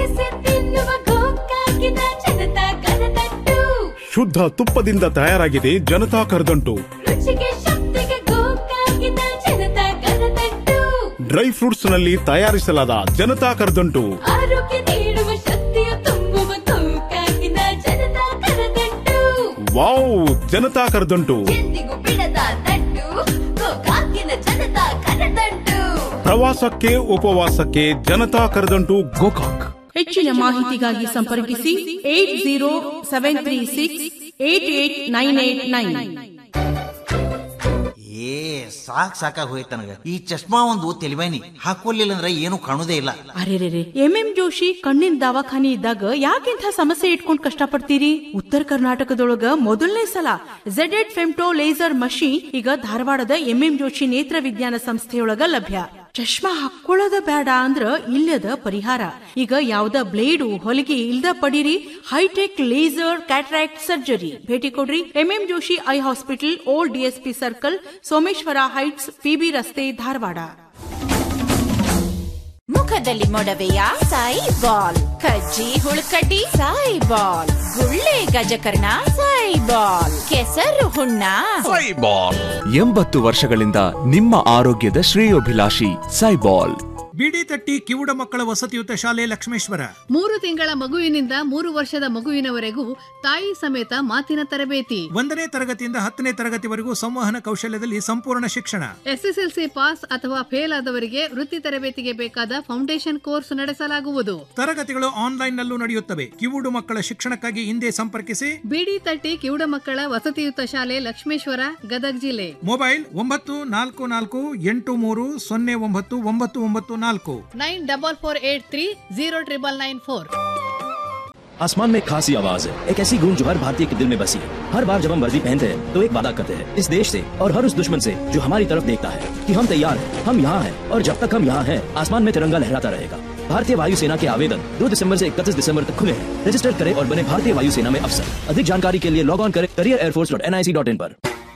ಬಿಡಿಸಿ ತಿನ್ನುವ ಗೋಕಾಕಿನ ಜನತಾ ಕರತಟ್ಟು ಶುದ್ಧ ತುಪ್ಪದಿಂದ ತಯಾರಾಗಿದೆ ಜನತಾ ಕರದಂಟು ರುಚಿಗೆ ಶಕ್ತಿಗೆ ಗೋಕಾಕಿನ ಜನತಾ ಕರತಟ್ಟು ಡ್ರೈ ಫ್ರೂಟ್ಸ್ ನಲ್ಲಿ ತಯಾರಿಸಲಾದ ಜನತಾ ಕರದಂಟು ಆರೋಗ್ಯ ನೀಡುವ ಶಕ್ತಿಯ ತುಂಬುವ ಗೋಕಾಕಿನ ಜನತಾ ಕರತಟ್ಟು ವಾವ್ ಜನತಾ ಕರದಂಟು ಎಂದಿಗೂ ಬಿಡದ ತಟ್ಟು ಗೋಕಾಕಿನ ಜನತಾ ಕರತಟ್ಟು ಪ್ರವಾಸಕ್ಕೆ ಉಪವಾಸಕ್ಕೆ ಜನತಾ ಕರದಂಟು ಗೋಕಾಕ್ ಹೆಚ್ಚಿನ ಮಾಹಿತಿಗಾಗಿ ಸಂಪರ್ಕಿಸಿ eight zero seven three six eight eight nine eight nine ಏ ಸಾಕ್ ಸಾಕಾಗ್ ಹೋಯ್ತು ನನಗ ಈ ಚಶ್ಮಾ ಒಂದು ತೆಲಿಬೈನಿ ಹಾಕೊಲ್ಲಿಲ್ಲ ಅಂದ್ರೆ ಏನು ಕಾಣುದೇ ಇಲ್ಲ ಅರೆರೆರೆ ಎಂ ಎಂ ಜೋಶಿ ಕಣ್ಣಿನ ದವಾಖಾನೆ ಇದ್ದಾಗ ಯಾಕಿಂಥ ಸಮಸ್ಯೆ ಇಟ್ಕೊಂಡ್ ಕಷ್ಟಪಡ್ತೀರಿ ಉತ್ತರ ಕರ್ನಾಟಕದೊಳಗ ಮೊದಲನೇ ಸಲ ಝೆಡ್ ಎಡ್ ಫೆಮ್ಟೋ ಲೇಸರ್ ಮಷೀನ್ ಈಗ ಧಾರವಾಡದ ಎಂ ಎಂ ಜೋಶಿ ನೇತ್ರ ವಿಜ್ಞಾನ ಸಂಸ್ಥೆಯೊಳಗ ಲಭ್ಯ ಚಶ್ಮಾ ಹಾಕೊಳ್ಳೋದ ಬೇಡ ಅಂದ್ರ ಇಲ್ಲದ ಪರಿಹಾರ ಈಗ ಯಾವ್ದ ಬ್ಲೇಡು ಹೊಲಿಗೆ ಇಲ್ದ ಪಡೀರಿ ಹೈಟೆಕ್ ಲೇಸರ್ ಕ್ಯಾಟ್ರಾಕ್ಟ್ ಸರ್ಜರಿ ಭೇಟಿ ಕೊಡ್ರಿ M M Joshi eye hospital old DSP circle Someshwara heights P B ರಸ್ತೆ ಧಾರವಾಡ ಮುಖದಲ್ಲಿ ಮೊಡವೆಯ ಸಾಯಿ ಬಾಲ್ ಕಜ್ಜಿ ಹುಳುಕಡ್ಡಿ ಸಾಯಿ ಬಾಲ್ ಗುಳ್ಳೆ ಗಜಕರ್ಣ ಸಾಯಿ ಬಾಲ್ ಕೆಸರು ಹುಣ್ಣ ಎಂಬತ್ತು ವರ್ಷಗಳಿಂದ ನಿಮ್ಮ ಆರೋಗ್ಯದ ಶ್ರೇಯೋಭಿಲಾಷಿ ಸೈಬಾಲ್ ಬಿಡಿ ತಟ್ಟಿ ಕಿವುಡ ಮಕ್ಕಳ ವಸತಿಯುತ ಶಾಲೆ ಲಕ್ಷ್ಮೇಶ್ವರ ಮೂರು ತಿಂಗಳ ಮಗುವಿನಿಂದ ಮೂರು ವರ್ಷದ ಮಗುವಿನವರೆಗೂ ತಾಯಿ ಸಮೇತ ಮಾತಿನ ತರಬೇತಿ ಒಂದನೇ ತರಗತಿಯಿಂದ ಹತ್ತನೇ ತರಗತಿವರೆಗೂ ಸಂವಹನ ಕೌಶಲ್ಯದಲ್ಲಿ ಸಂಪೂರ್ಣ ಶಿಕ್ಷಣ ಎಸ್ಎಸ್ಎಲ್ಸಿ ಪಾಸ್ ಅಥವಾ ಫೇಲ್ ಆದವರಿಗೆ ವೃತ್ತಿ ತರಬೇತಿಗೆ ಬೇಕಾದ ಫೌಂಡೇಶನ್ ಕೋರ್ಸ್ ನಡೆಸಲಾಗುವುದು ತರಗತಿಗಳು ಆನ್ಲೈನ್ ನಲ್ಲೂ ನಡೆಯುತ್ತವೆ ಕಿವುಡು ಮಕ್ಕಳ ಶಿಕ್ಷಣಕ್ಕಾಗಿ ಹಿಂದೆ ಸಂಪರ್ಕಿಸಿ ಬಿಡಿ ತಟ್ಟಿ ಕಿವುಡ ಮಕ್ಕಳ ವಸತಿಯುತ ಶಾಲೆ ಲಕ್ಷ್ಮೇಶ್ವರ ಗದಗ್ ಜಿಲ್ಲೆ ಮೊಬೈಲ್ ಒಂಬತ್ತು ನಾಲ್ಕು ನಾಲ್ಕು ಎಂಟು ಮೂರು ಸೊನ್ನೆ ಒಂಬತ್ತು ಒಂಬತ್ತು ಒಂಬತ್ತು ನಾಲ್ಕು nine double four eight three zero triple nine four आसमान में एक खासी आवाज है एक ऐसी गूंज जो हर भारतीय के दिल में बसी है हर बार जब हम वर्दी पहनते हैं तो एक वादा करते हैं इस देश से और हर उस दुश्मन से जो हमारी तरफ देखता है कि हम तैयार हैं हम यहाँ हैं और जब तक हम यहाँ हैं आसमान में तिरंगा लहराता रहेगा भारतीय वायुसेना के आवेदन 2 दिसंबर से 31 दिसंबर तक खुले हैं रजिस्टर करें और बने भारतीय वायुसेना में अफसर अधिक जानकारी के लिए लॉग ऑन करें career air force dot N I C dot in पर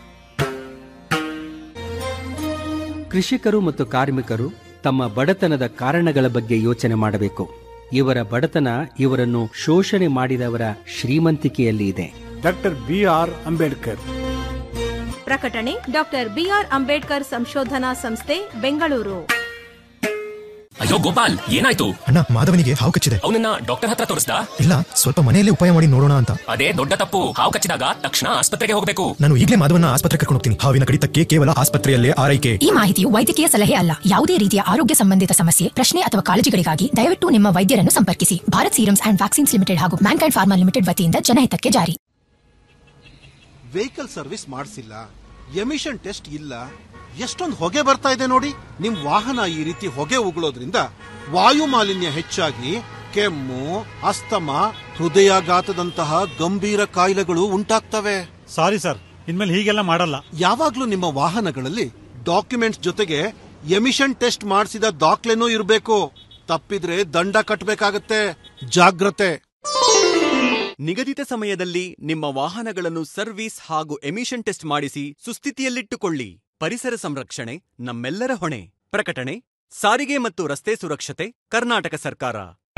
ಕೃಷಿಕರು ಮತ್ತು ಕಾರ್ಮಿಕರು ತಮ್ಮ ಬಡತನದ ಕಾರಣಗಳ ಬಗ್ಗೆ ಯೋಚನೆ ಮಾಡಬೇಕು ಇವರ ಬಡತನ ಇವರನ್ನು ಶೋಷಣೆ ಮಾಡಿದವರ ಶ್ರೀಮಂತಿಕೆಯಲ್ಲಿ ಇದೆ ಡಾಕ್ಟರ್ ಬಿ ಆರ್ ಅಂಬೇಡ್ಕರ್ ಪ್ರಕಟಣೆ ಡಾಕ್ಟರ್ ಬಿಆರ್ ಅಂಬೇಡ್ಕರ್ ಸಂಶೋಧನಾ ಸಂಸ್ಥೆ ಬೆಂಗಳೂರು ಅಯ್ಯೋ ಗೋಪಾಲ್ ಏನಾಯ್ತು ಅಣ್ಣ ಮಾಧವನಿಗೆ ಹಾವು ಕಚ್ಚಿದೆ ಅವನನ್ನ ಡಾಕ್ಟರ್ ಹತ್ರ ತೋರಿಸ್ದ ಇಲ್ಲ ಸ್ವಲ್ಪ ಮನೆಯಲ್ಲೇ ಉಪಾಯ ಮಾಡಿ ನೋಡೋಣ ಅಂತ ಅದೇ ದೊಡ್ಡ ತಪ್ಪು ಹಾವು ಕಚ್ಚಿದಾಗ ತಕ್ಷಣ ಆಸ್ಪತ್ರೆಗೆ ಹೋಗಬೇಕು ನಾನು ಈಗಲೇ ಮಾಧವನ ಆಸ್ಪತ್ರೆ ಕರ್ಕೊಂಡು ಹೋಗ್ತೀನಿ ಹಾವಿನ ಕಡಿತಕ್ಕೆ ಕೇವಲ ಆಸ್ಪತ್ರೆಯಲ್ಲೇ ಆರೈಕೆ ಈ ಮಾಹಿತಿಯು ವೈದ್ಯಕೀಯ ಸಲಹೆ ಅಲ್ಲ ಯಾವುದೇ ರೀತಿಯ ಆರೋಗ್ಯ ಸಂಬಂಧಿತ ಸಮಸ್ಯೆ ಪ್ರಶ್ನೆ ಅಥವಾ ಕಾಳಜಿಗಳಿಗಾಗಿ ದಯವಿಟ್ಟು ನಿಮ್ಮ ವೈದ್ಯರನ್ನು ಸಂಪರ್ಕಿಸಿ Bharat serums and vaccines limited ಹಾಗೂ ಮ್ಯಾನ್ಕೈಂಡ್ ಫಾರ್ಮಾ ಲಿಮಿಟೆಡ್ ವತಿಯಿಂದ ಜನಹಿತಕ್ಕೆ ಜಾರಿ ವೆಹಿಕಲ್ ಸರ್ವಿಸ್ ಮಾಡಿಸಿಲ್ಲ ಎಮಿಷನ್ ಟೆಸ್ಟ್ ಇಲ್ಲ ಎಷ್ಟೊಂದು ಹೊಗೆ ಬರ್ತಾ ಇದೆ ನೋಡಿ ನಿಮ್ ವಾಹನ ಈ ರೀತಿ ಹೊಗೆ ಉಗುಳೋದ್ರಿಂದ ವಾಯು ಮಾಲಿನ್ಯ ಹೆಚ್ಚಾಗಿ ಕೆಮ್ಮು ಅಸ್ತಮ ಹೃದಯಾಘಾತದಂತಹ ಗಂಭೀರ ಕಾಯಿಲೆಗಳು ಉಂಟಾಗ್ತವೆ ಸಾರಿ ಸರ್ ಇನ್ಮೇಲೆ ಹೀಗೆಲ್ಲ ಮಾಡಲ್ಲ ಯಾವಾಗ್ಲೂ ನಿಮ್ಮ ವಾಹನಗಳಲ್ಲಿ ಡಾಕ್ಯುಮೆಂಟ್ಸ್ ಜೊತೆಗೆ ಎಮಿಷನ್ ಟೆಸ್ಟ್ ಮಾಡಿಸಿದ ದಾಖಲೆನೂ ಇರಬೇಕು ತಪ್ಪಿದ್ರೆ ದಂಡ ಕಟ್ಟಬೇಕಾಗತ್ತೆ ಜಾಗ್ರತೆ ನಿಗದಿತ ಸಮಯದಲ್ಲಿ ನಿಮ್ಮ ವಾಹನಗಳನ್ನು ಸರ್ವಿಸ್ ಹಾಗೂ ಎಮಿಷನ್ ಟೆಸ್ಟ್ ಮಾಡಿಸಿ ಸುಸ್ಥಿತಿಯಲ್ಲಿಟ್ಟುಕೊಳ್ಳಿ ಪರಿಸರ ಸಂರಕ್ಷಣೆ ನಮ್ಮೆಲ್ಲರ ಹೊಣೆ ಪ್ರಕಟಣೆ ಸಾರಿಗೆ ಮತ್ತು ರಸ್ತೆ ಸುರಕ್ಷತೆ ಕರ್ನಾಟಕ ಸರ್ಕಾರ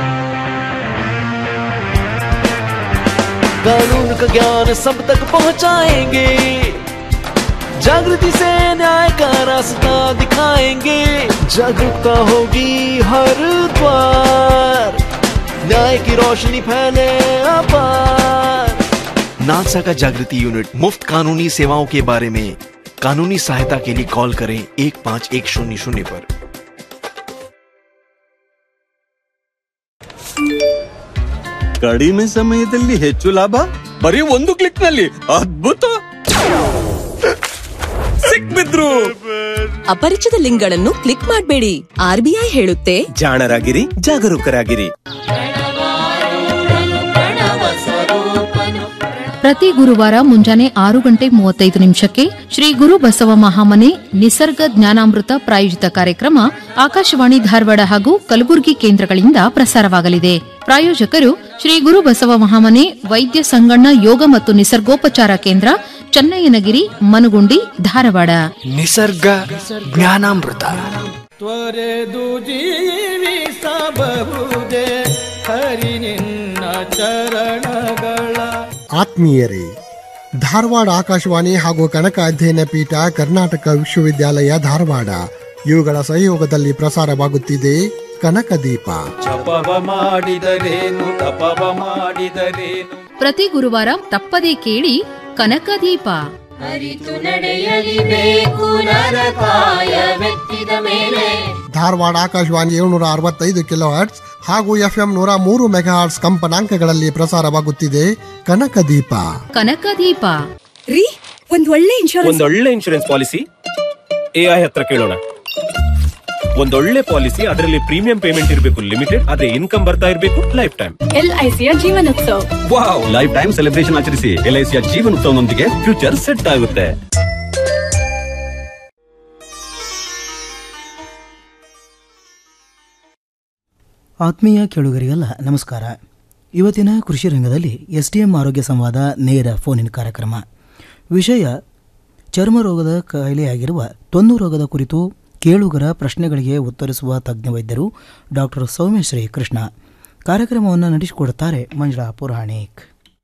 कानून का ज्ञान सब तक पहुंचाएंगे जागृति से न्याय का रास्ता दिखाएंगे जागरूकता होगी हर द्वार न्याय की रोशनी फैले अपार नासा का जागृति यूनिट मुफ्त कानूनी सेवाओं के बारे में कानूनी सहायता के लिए कॉल करें एक पाँच एक शून्य शून्य पर ಕಡಿಮೆ ಸಮಯದಲ್ಲಿ ಹೆಚ್ಚು ಲಾಭ ಬರೀ ಒಂದು ಕ್ಲಿಕ್ ನಲ್ಲಿ ಅದ್ಭುತ ಸಿಕ್ಬಿದ್ರು ಅಪರಿಚಿತ ಲಿಂಕ್ಗಳನ್ನು ಕ್ಲಿಕ್ ಮಾಡಬೇಡಿ ಆರ್ಬಿಐ ಹೇಳುತ್ತೆ ಜಾಣರಾಗಿರಿ ಜಾಗರೂಕರಾಗಿರಿ ಪ್ರತಿ ಗುರುವಾರ ಮುಂಜಾನೆ ಆರು ಗಂಟೆ ಮೂವತ್ತೈದು ನಿಮಿಷಕ್ಕೆ ಶ್ರೀ ಗುರು ಬಸವ ಮಹಾಮನೆ ನಿಸರ್ಗ ಜ್ಞಾನಾಮೃತ ಪ್ರಾಯೋಜಿತ ಕಾರ್ಯಕ್ರಮ ಆಕಾಶವಾಣಿ ಧಾರವಾಡ ಹಾಗೂ ಕಲಬುರಗಿ ಕೇಂದ್ರಗಳಿಂದ ಪ್ರಸಾರವಾಗಲಿದೆ ಪ್ರಾಯೋಜಕರು ಶ್ರೀ ಗುರು ಬಸವ ಮಹಾಮನೆ ವೈದ್ಯ ಸಂಗಣ್ಣ ಯೋಗ ಮತ್ತು ನಿಸರ್ಗೋಪಚಾರ ಕೇಂದ್ರ ಚನ್ನಯ್ಯನಗಿರಿ ಮನುಗುಂಡಿ ಧಾರವಾಡ ನಿಸರ್ಗ ಜ್ಞಾನಾಮೃತ ತ್ವರೆದು ಜೀವಿಸಬಹುದೇ ಹರಿ ನಿನ್ನ ಚರಣಗಳ ಆತ್ಮೀಯರೇ ಧಾರವಾಡ ಆಕಾಶವಾಣಿ ಹಾಗೂ ಕನಕ ಅಧ್ಯಯನ ಪೀಠ ಕರ್ನಾಟಕ ವಿಶ್ವವಿದ್ಯಾಲಯ ಧಾರವಾಡ ಇವುಗಳ ಸಹಯೋಗದಲ್ಲಿ ಪ್ರಸಾರವಾಗುತ್ತಿದೆ ಕನಕ ದೀಪ ಜಪವ ಮಾಡಿದರೇನು ತಪವ ಮಾಡಿದರೇನು ಪ್ರತಿ ಗುರುವಾರ ತಪ್ಪದೇ ಕೇಳಿ ಕನಕದೀಪ ಅರಿತು ನಡೆಯಲಿಬೇಕು ನರಕಾಯ ಮೆತ್ತಿದ ಮೇಲೆ ಧಾರವಾಡ ಆಕಾಶವಾಣಿ ಏಳ್ನೂರ ಅರವತ್ತೈದು ಕಿಲೋ ಹರ್ಟ್ಸ್ ಹಾಗೂ ಎಫ್ಎಂ ನೂರ ಮೂರು ಮೆಗಾ ಹರ್ಟ್ಸ್ ಕಂಪನಾಂಕಗಳಲ್ಲಿ ಪ್ರಸಾರವಾಗುತ್ತಿದೆ ಕನಕ ದೀಪ ಕನಕದೀಪ ರೀ ಒಂದ್ ಒಳ್ಳೆ ಇನ್ಶೂರೆನ್ಸ್ ಒಂದೊಳ್ಳೆ ಇನ್ಶೂರೆನ್ಸ್ ಪಾಲಿಸಿ ಎಐ ಹತ್ರ ಕೇಳೋಣ ಒಂದೊಳ್ಳೆ ಪಾಲಿಸಿ ಅದರಲ್ಲಿ ಪ್ರೀಮಿಯಂ ಪೇಮೆಂಟ್ ಇರಬೇಕು ಲಿಮಿಟೆಡ್ ಅದೇ ಇನ್ಕಮ್ ಬರ್ತಾ ಇರಬೇಕು ಲೈಫ್ ಟೈಮ್ ಎಲ್ ಐ ಸಿಯ ಜೀವನೋತ್ಸವ ವಾವ್ ಲೈಫ್ ಟೈಮ್ ಸೆಲೆಬ್ರೇಷನ್ ಆಚರಿಸಿ ಎಲ್ಐಸಿಯ ಜೀವನ ಉತ್ಸವನೊಂದಿಗೆ ಫ್ಯೂಚರ್ ಸೆಟ್ ಆಗುತ್ತೆ ಆತ್ಮೀಯ ಕೇಳುಗರಿಗೆಲ್ಲ ನಮಸ್ಕಾರ ಇವತ್ತಿನ ಕೃಷಿ ರಂಗದಲ್ಲಿ ಎಸ್ ಡಿ ಎಂ ಆರೋಗ್ಯ ಸಂವಾದ ನೇರ ಫೋನಿನ ಕಾರ್ಯಕ್ರಮ ವಿಷಯ ಚರ್ಮ ರೋಗದ ಕಾಯಿಲೆಯಾಗಿರುವ ತೊನ್ನು ರೋಗದ ಕುರಿತು ಕೇಳುಗರ ಪ್ರಶ್ನೆಗಳಿಗೆ ಉತ್ತರಿಸುವ ತಜ್ಞ ವೈದ್ಯರು ಡಾಕ್ಟರ್ ಸೌಮ್ಯಶ್ರೀ ಕೃಷ್ಣ ಕಾರ್ಯಕ್ರಮವನ್ನು ನಡೆಸಿಕೊಡುತ್ತಾರೆ ಮಂಜುಳಾ ಪುರಾಣಿಕ್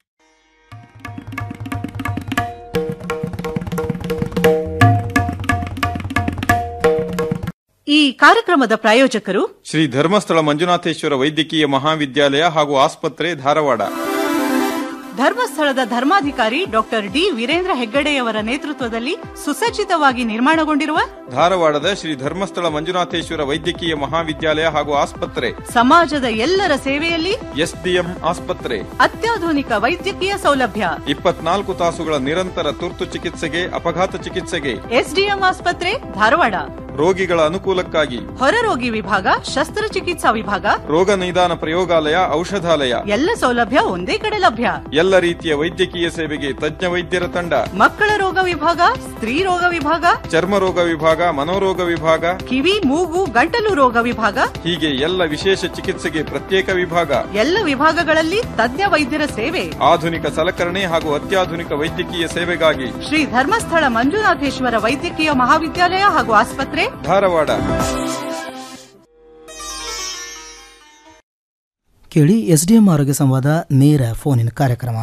ಈ ಕಾರ್ಯಕ್ರಮದ ಪ್ರಾಯೋಜಕರು ಶ್ರೀ ಧರ್ಮಸ್ಥಳ ಮಂಜುನಾಥೇಶ್ವರ ವೈದ್ಯಕೀಯ ಮಹಾವಿದ್ಯಾಲಯ ಹಾಗೂ ಆಸ್ಪತ್ರೆ ಧಾರವಾಡ ಧರ್ಮಸ್ಥಳದ ಧರ್ಮಾಧಿಕಾರಿ ಡಾಕ್ಟರ್ ಡಿ ವೀರೇಂದ್ರ ಹೆಗ್ಗಡೆಯವರ ನೇತೃತ್ವದಲ್ಲಿ ಸುಸಜ್ಜಿತವಾಗಿ ನಿರ್ಮಾಣಗೊಂಡಿರುವ ಧಾರವಾಡದ ಶ್ರೀ ಧರ್ಮಸ್ಥಳ ಮಂಜುನಾಥೇಶ್ವರ ವೈದ್ಯಕೀಯ ಮಹಾವಿದ್ಯಾಲಯ ಹಾಗೂ ಆಸ್ಪತ್ರೆ ಸಮಾಜದ ಎಲ್ಲರ ಸೇವೆಯಲ್ಲಿ ಎಸ್ಡಿಎಂ ಆಸ್ಪತ್ರೆ ಅತ್ಯಾಧುನಿಕ ವೈದ್ಯಕೀಯ ಸೌಲಭ್ಯ ಇಪ್ಪತ್ನಾಲ್ಕು ತಾಸುಗಳ ನಿರಂತರ ತುರ್ತು ಚಿಕಿತ್ಸೆಗೆ ಅಪಘಾತ ಚಿಕಿತ್ಸೆಗೆ ಎಸ್ಡಿಎಂ ಆಸ್ಪತ್ರೆ ಧಾರವಾಡ ರೋಗಿಗಳ ಅನುಕೂಲಕ್ಕಾಗಿ ಹೊರರೋಗಿ ವಿಭಾಗ ಶಸ್ತ್ರಚಿಕಿತ್ಸಾ ವಿಭಾಗ ರೋಗ ನಿದಾನ ಪ್ರಯೋಗಾಲಯ ಔಷಧಾಲಯ ಎಲ್ಲ ಸೌಲಭ್ಯ ಒಂದೇ ಕಡೆ ಲಭ್ಯ ಎಲ್ಲ ರೀತಿಯ ವೈದ್ಯಕೀಯ ಸೇವೆಗೆ ತಜ್ಞ ವೈದ್ಯರ ತಂಡ ಮಕ್ಕಳ ರೋಗ ವಿಭಾಗ ಸ್ತ್ರೀ ರೋಗ ವಿಭಾಗ ಚರ್ಮ ರೋಗ ವಿಭಾಗ ಮನೋರೋಗ ವಿಭಾಗ ಕಿವಿ ಮೂಗು ಗಂಟಲು ರೋಗ ವಿಭಾಗ ಹೀಗೆ ಎಲ್ಲ ವಿಶೇಷ ಚಿಕಿತ್ಸೆಗೆ ಪ್ರತ್ಯೇಕ ವಿಭಾಗ ಎಲ್ಲ ವಿಭಾಗಗಳಲ್ಲಿ ತಜ್ಞ ವೈದ್ಯರ ಸೇವೆ ಆಧುನಿಕ ಸಲಕರಣೆ ಹಾಗೂ ಅತ್ಯಾಧುನಿಕ ವೈದ್ಯಕೀಯ ಸೇವೆಗಾಗಿ ಶ್ರೀ ಧರ್ಮಸ್ಥಳ ಮಂಜುನಾಥೇಶ್ವರ ವೈದ್ಯಕೀಯ ಮಹಾವಿದ್ಯಾಲಯ ಹಾಗೂ ಆಸ್ಪತ್ರೆ ಧಾರವಾಡ ಕೇಳಿ ಎಸ್ ಡಿ ಎಂ ಆರೋಗ್ಯ ಸಂವಾದ ನೇರ ಫೋನಿನ ಕಾರ್ಯಕ್ರಮ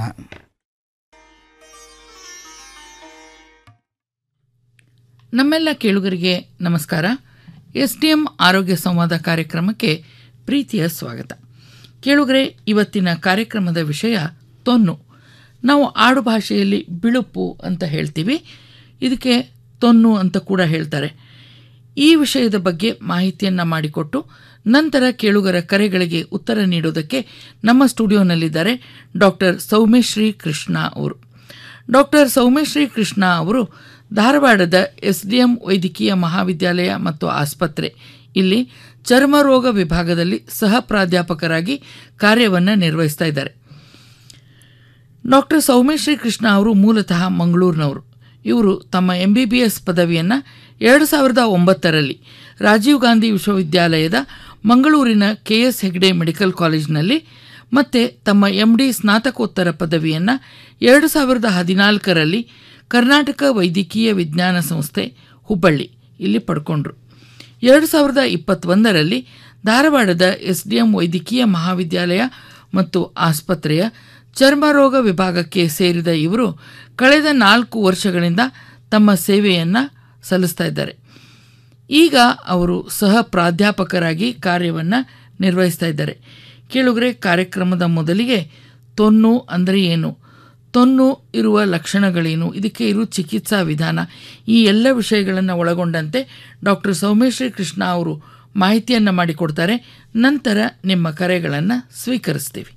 ನಮ್ಮೆಲ್ಲ ಕೇಳುಗರಿಗೆ ನಮಸ್ಕಾರ ಎಸ್ ಡಿ ಎಂ ಆರೋಗ್ಯ ಸಂವಾದ ಕಾರ್ಯಕ್ರಮಕ್ಕೆ ಪ್ರೀತಿಯ ಸ್ವಾಗತ ಕೇಳುಗರೆ ಇವತ್ತಿನ ಕಾರ್ಯಕ್ರಮದ ವಿಷಯ ತೊನ್ನು ನಾವು ಆಡು ಭಾಷೆಯಲ್ಲಿ ಬಿಳುಪು ಅಂತ ಹೇಳ್ತೀವಿ ಇದಕ್ಕೆ ತೊನ್ನು ಅಂತ ಕೂಡ ಹೇಳ್ತಾರೆ ಈ ವಿಷಯದ ಬಗ್ಗೆ ಮಾಹಿತಿಯನ್ನು ಮಾಡಿಕೊಟ್ಟು ನಂತರ ಕೇಳುಗರ ಕರೆಗಳಿಗೆ ಉತ್ತರ ನೀಡೋದಕ್ಕೆ ನಮ್ಮ ಸ್ಟುಡಿಯೋನಲ್ಲಿದ್ದಾರೆ ಡಾಕ್ಟರ್ ಸೌಮ್ಯಶ್ರೀ ಕೃಷ್ಣ ಅವರು ಡಾಕ್ಟರ್ ಸೌಮ್ಯಶ್ರೀ ಕೃಷ್ಣ ಅವರು ಧಾರವಾಡದ ಎಸ್ ಡಿ ಎಂ ವೈದ್ಯಕೀಯ ಮಹಾವಿದ್ಯಾಲಯ ಮತ್ತು ಆಸ್ಪತ್ರೆ ಇಲ್ಲಿ ಚರ್ಮ ರೋಗ ವಿಭಾಗದಲ್ಲಿ ಸಹ ಪ್ರಾಧ್ಯಾಪಕರಾಗಿ ಕಾರ್ಯವನ್ನು ನಿರ್ವಹಿಸ್ತಾ ಇದ್ದಾರೆ ಡಾಕ್ಟರ್ ಸೌಮ್ಯಶ್ರೀ ಕೃಷ್ಣ ಅವರು ಮೂಲತಃ ಮಂಗಳೂರಿನವರು ಇವರು ತಮ್ಮ ಎಂ ಬಿ ಬಿ ಎಸ್ ಪದವಿಯನ್ನು ಎರಡು ಸಾವಿರದ ಒಂಬತ್ತರಲ್ಲಿ ರಾಜೀವ್ ಗಾಂಧಿ ವಿಶ್ವವಿದ್ಯಾಲಯದ ಮಂಗಳೂರಿನ ಕೆ ಎಸ್ ಹೆಗ್ಡೆ ಮೆಡಿಕಲ್ ಕಾಲೇಜಿನಲ್ಲಿ ಮತ್ತು ತಮ್ಮ ಎಂ ಡಿ ಸ್ನಾತಕೋತ್ತರ ಪದವಿಯನ್ನು ಎರಡು ಸಾವಿರದ ಹದಿನಾಲ್ಕರಲ್ಲಿ ಕರ್ನಾಟಕ ವೈದ್ಯಕೀಯ ವಿಜ್ಞಾನ ಸಂಸ್ಥೆ ಹುಬ್ಬಳ್ಳಿ ಇಲ್ಲಿ ಪಡ್ಕೊಂಡ್ರು ಎರಡು ಸಾವಿರದ ಇಪ್ಪತ್ತೊಂದರಲ್ಲಿ ಧಾರವಾಡದ ಎಸ್ ಡಿ ಎಂ ವೈದ್ಯಕೀಯ ಮಹಾವಿದ್ಯಾಲಯ ಮತ್ತು ಆಸ್ಪತ್ರೆಯ ಚರ್ಮರೋಗ ವಿಭಾಗಕ್ಕೆ ಸೇರಿದ ಇವರು ಕಳೆದ ನಾಲ್ಕು ವರ್ಷಗಳಿಂದ ತಮ್ಮ ಸೇವೆಯನ್ನು ಸಲ್ಲಿಸ್ತಾ ಇದ್ದಾರೆ ಈಗ ಅವರು ಸಹ ಪ್ರಾಧ್ಯಾಪಕರಾಗಿ ಕಾರ್ಯವನ್ನು ನಿರ್ವಹಿಸ್ತಾ ಇದ್ದಾರೆ ಕೇಳುಗರೆ ಕಾರ್ಯಕ್ರಮದ ಮೊದಲಿಗೆ ತೊನ್ನು ಅಂದರೆ ಏನು ತೊನ್ನು ಇರುವ ಲಕ್ಷಣಗಳೇನು ಇದಕ್ಕೆ ಇರುವ ಚಿಕಿತ್ಸಾ ವಿಧಾನ ಈ ಎಲ್ಲ ವಿಷಯಗಳನ್ನು ಒಳಗೊಂಡಂತೆ ಡಾಕ್ಟರ್ ಸೌಮೇಶ್ರೀ ಕೃಷ್ಣ ಅವರು ಮಾಹಿತಿಯನ್ನು ಮಾಡಿಕೊಡ್ತಾರೆ ನಂತರ ನಿಮ್ಮ ಕರೆಗಳನ್ನು ಸ್ವೀಕರಿಸ್ತೀವಿ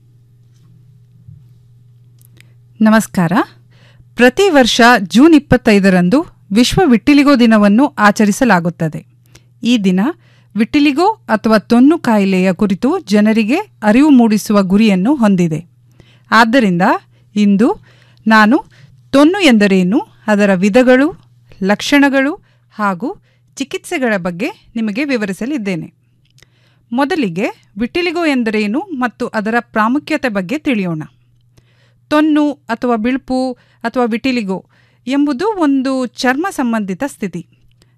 ನಮಸ್ಕಾರ ಪ್ರತಿ ವರ್ಷ ಜೂನ್ ಇಪ್ಪತ್ತೈದರಂದು ವಿಶ್ವ ವಿಟ್ಟಿಲಿಗೋ ದಿನವನ್ನು ಆಚರಿಸಲಾಗುತ್ತದೆ ಈ ದಿನ ವಿಟ್ಟಿಲಿಗೋ ಅಥವಾ ತೊನ್ನು ಕಾಯಿಲೆಯ ಕುರಿತು ಜನರಿಗೆ ಅರಿವು ಮೂಡಿಸುವ ಗುರಿಯನ್ನು ಹೊಂದಿದೆ ಆದ್ದರಿಂದ ಇಂದು ನಾನು ತೊನ್ನು ಎಂದರೇನು ಅದರ ವಿಧಗಳು ಲಕ್ಷಣಗಳು ಹಾಗೂ ಚಿಕಿತ್ಸೆಗಳ ಬಗ್ಗೆ ನಿಮಗೆ ವಿವರಿಸಲಿದ್ದೇನೆ ಮೊದಲಿಗೆ ವಿಟ್ಟಿಲಿಗೋ ಎಂದರೇನು ಮತ್ತು ಅದರ ಪ್ರಾಮುಖ್ಯತೆ ಬಗ್ಗೆ ತಿಳಿಯೋಣ ತೊನ್ನು ಅಥವಾ ಬಿಳುಪು ಅಥವಾ ವಿಟಿಲಿಗೋ ಎಂಬುದು ಒಂದು ಚರ್ಮ ಸಂಬಂಧಿತ ಸ್ಥಿತಿ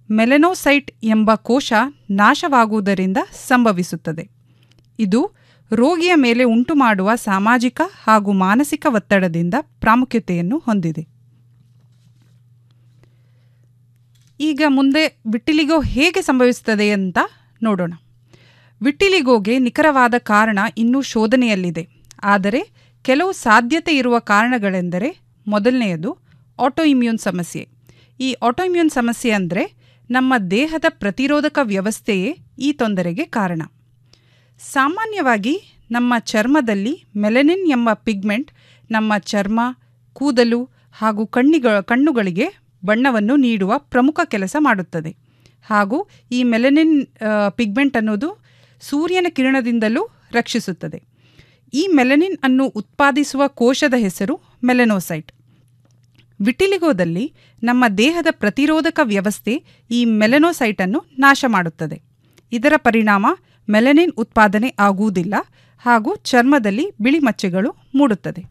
ಮೆಲೆನೋಸೈಟ್ ಎಂಬ ಕೋಶ ನಾಶವಾಗುವುದರಿಂದ ಸಂಭವಿಸುತ್ತದೆ ಇದು ರೋಗಿಯ ಮೇಲೆ ಉಂಟು ಮಾಡುವ ಸಾಮಾಜಿಕ ಹಾಗೂ ಮಾನಸಿಕ ಒತ್ತಡದಿಂದ ಪ್ರಾಮುಖ್ಯತೆಯನ್ನು ಹೊಂದಿದೆ ಈಗ ಮುಂದೆ ವಿಟ್ಟಿಲಿಗೋ ಹೇಗೆ ಸಂಭವಿಸುತ್ತದೆ ಅಂತ ನೋಡೋಣ ವಿಟ್ಟಿಲಿಗೋಗೆ ನಿಖರವಾದ ಕಾರಣ ಇನ್ನೂ ಶೋಧನೆಯಲ್ಲಿದೆ ಆದರೆ ಕೆಲವು ಸಾಧ್ಯತೆ ಇರುವ ಕಾರಣಗಳೆಂದರೆ ಮೊದಲನೆಯದು ಆಟೋ ಇಮ್ಯೂನ್ ಸಮಸ್ಯೆ ಈ ಆಟೋ ಇಮ್ಯೂನ್ ಸಮಸ್ಯೆ ಅಂದರೆ ನಮ್ಮ ದೇಹದ ಪ್ರತಿರೋಧಕ ವ್ಯವಸ್ಥೆಯೇ ಈ ತೊಂದರೆಗೆ ಕಾರಣ ಸಾಮಾನ್ಯವಾಗಿ ನಮ್ಮ ಚರ್ಮದಲ್ಲಿ ಮೆಲನಿನ್ ಎಂಬ ಪಿಗ್ಮೆಂಟ್ ನಮ್ಮ ಚರ್ಮ ಕೂದಲು ಹಾಗೂ ಕಣ್ಣಿಗ ಕಣ್ಣುಗಳಿಗೆ ಬಣ್ಣವನ್ನು ನೀಡುವ ಪ್ರಮುಖ ಕೆಲಸ ಮಾಡುತ್ತದೆ ಹಾಗೂ ಈ ಮೆಲನಿನ್ ಪಿಗ್ಮೆಂಟ್ ಅನ್ನೋದು ಸೂರ್ಯನ ಕಿರಣದಿಂದಲೂ ರಕ್ಷಿಸುತ್ತದೆ ಈ ಮೆಲನಿನ್ ಅನ್ನು ಉತ್ಪಾದಿಸುವ ಕೋಶದ ಹೆಸರು ಮೆಲನೋಸೈಟ್ ವಿಟಿಲಿಗೋದಲ್ಲಿ ನಮ್ಮ ದೇಹದ ಪ್ರತಿರೋಧಕ ವ್ಯವಸ್ಥೆ ಈ ಮೆಲನೋಸೈಟನ್ನು ನಾಶ ಮಾಡುತ್ತದೆ ಇದರ ಪರಿಣಾಮ ಮೆಲನಿನ್ ಉತ್ಪಾದನೆ ಆಗುವುದಿಲ್ಲ ಹಾಗೂ ಚರ್ಮದಲ್ಲಿ ಬಿಳಿ ಮಚ್ಚೆಗಳು ಮೂಡುತ್ತದೆ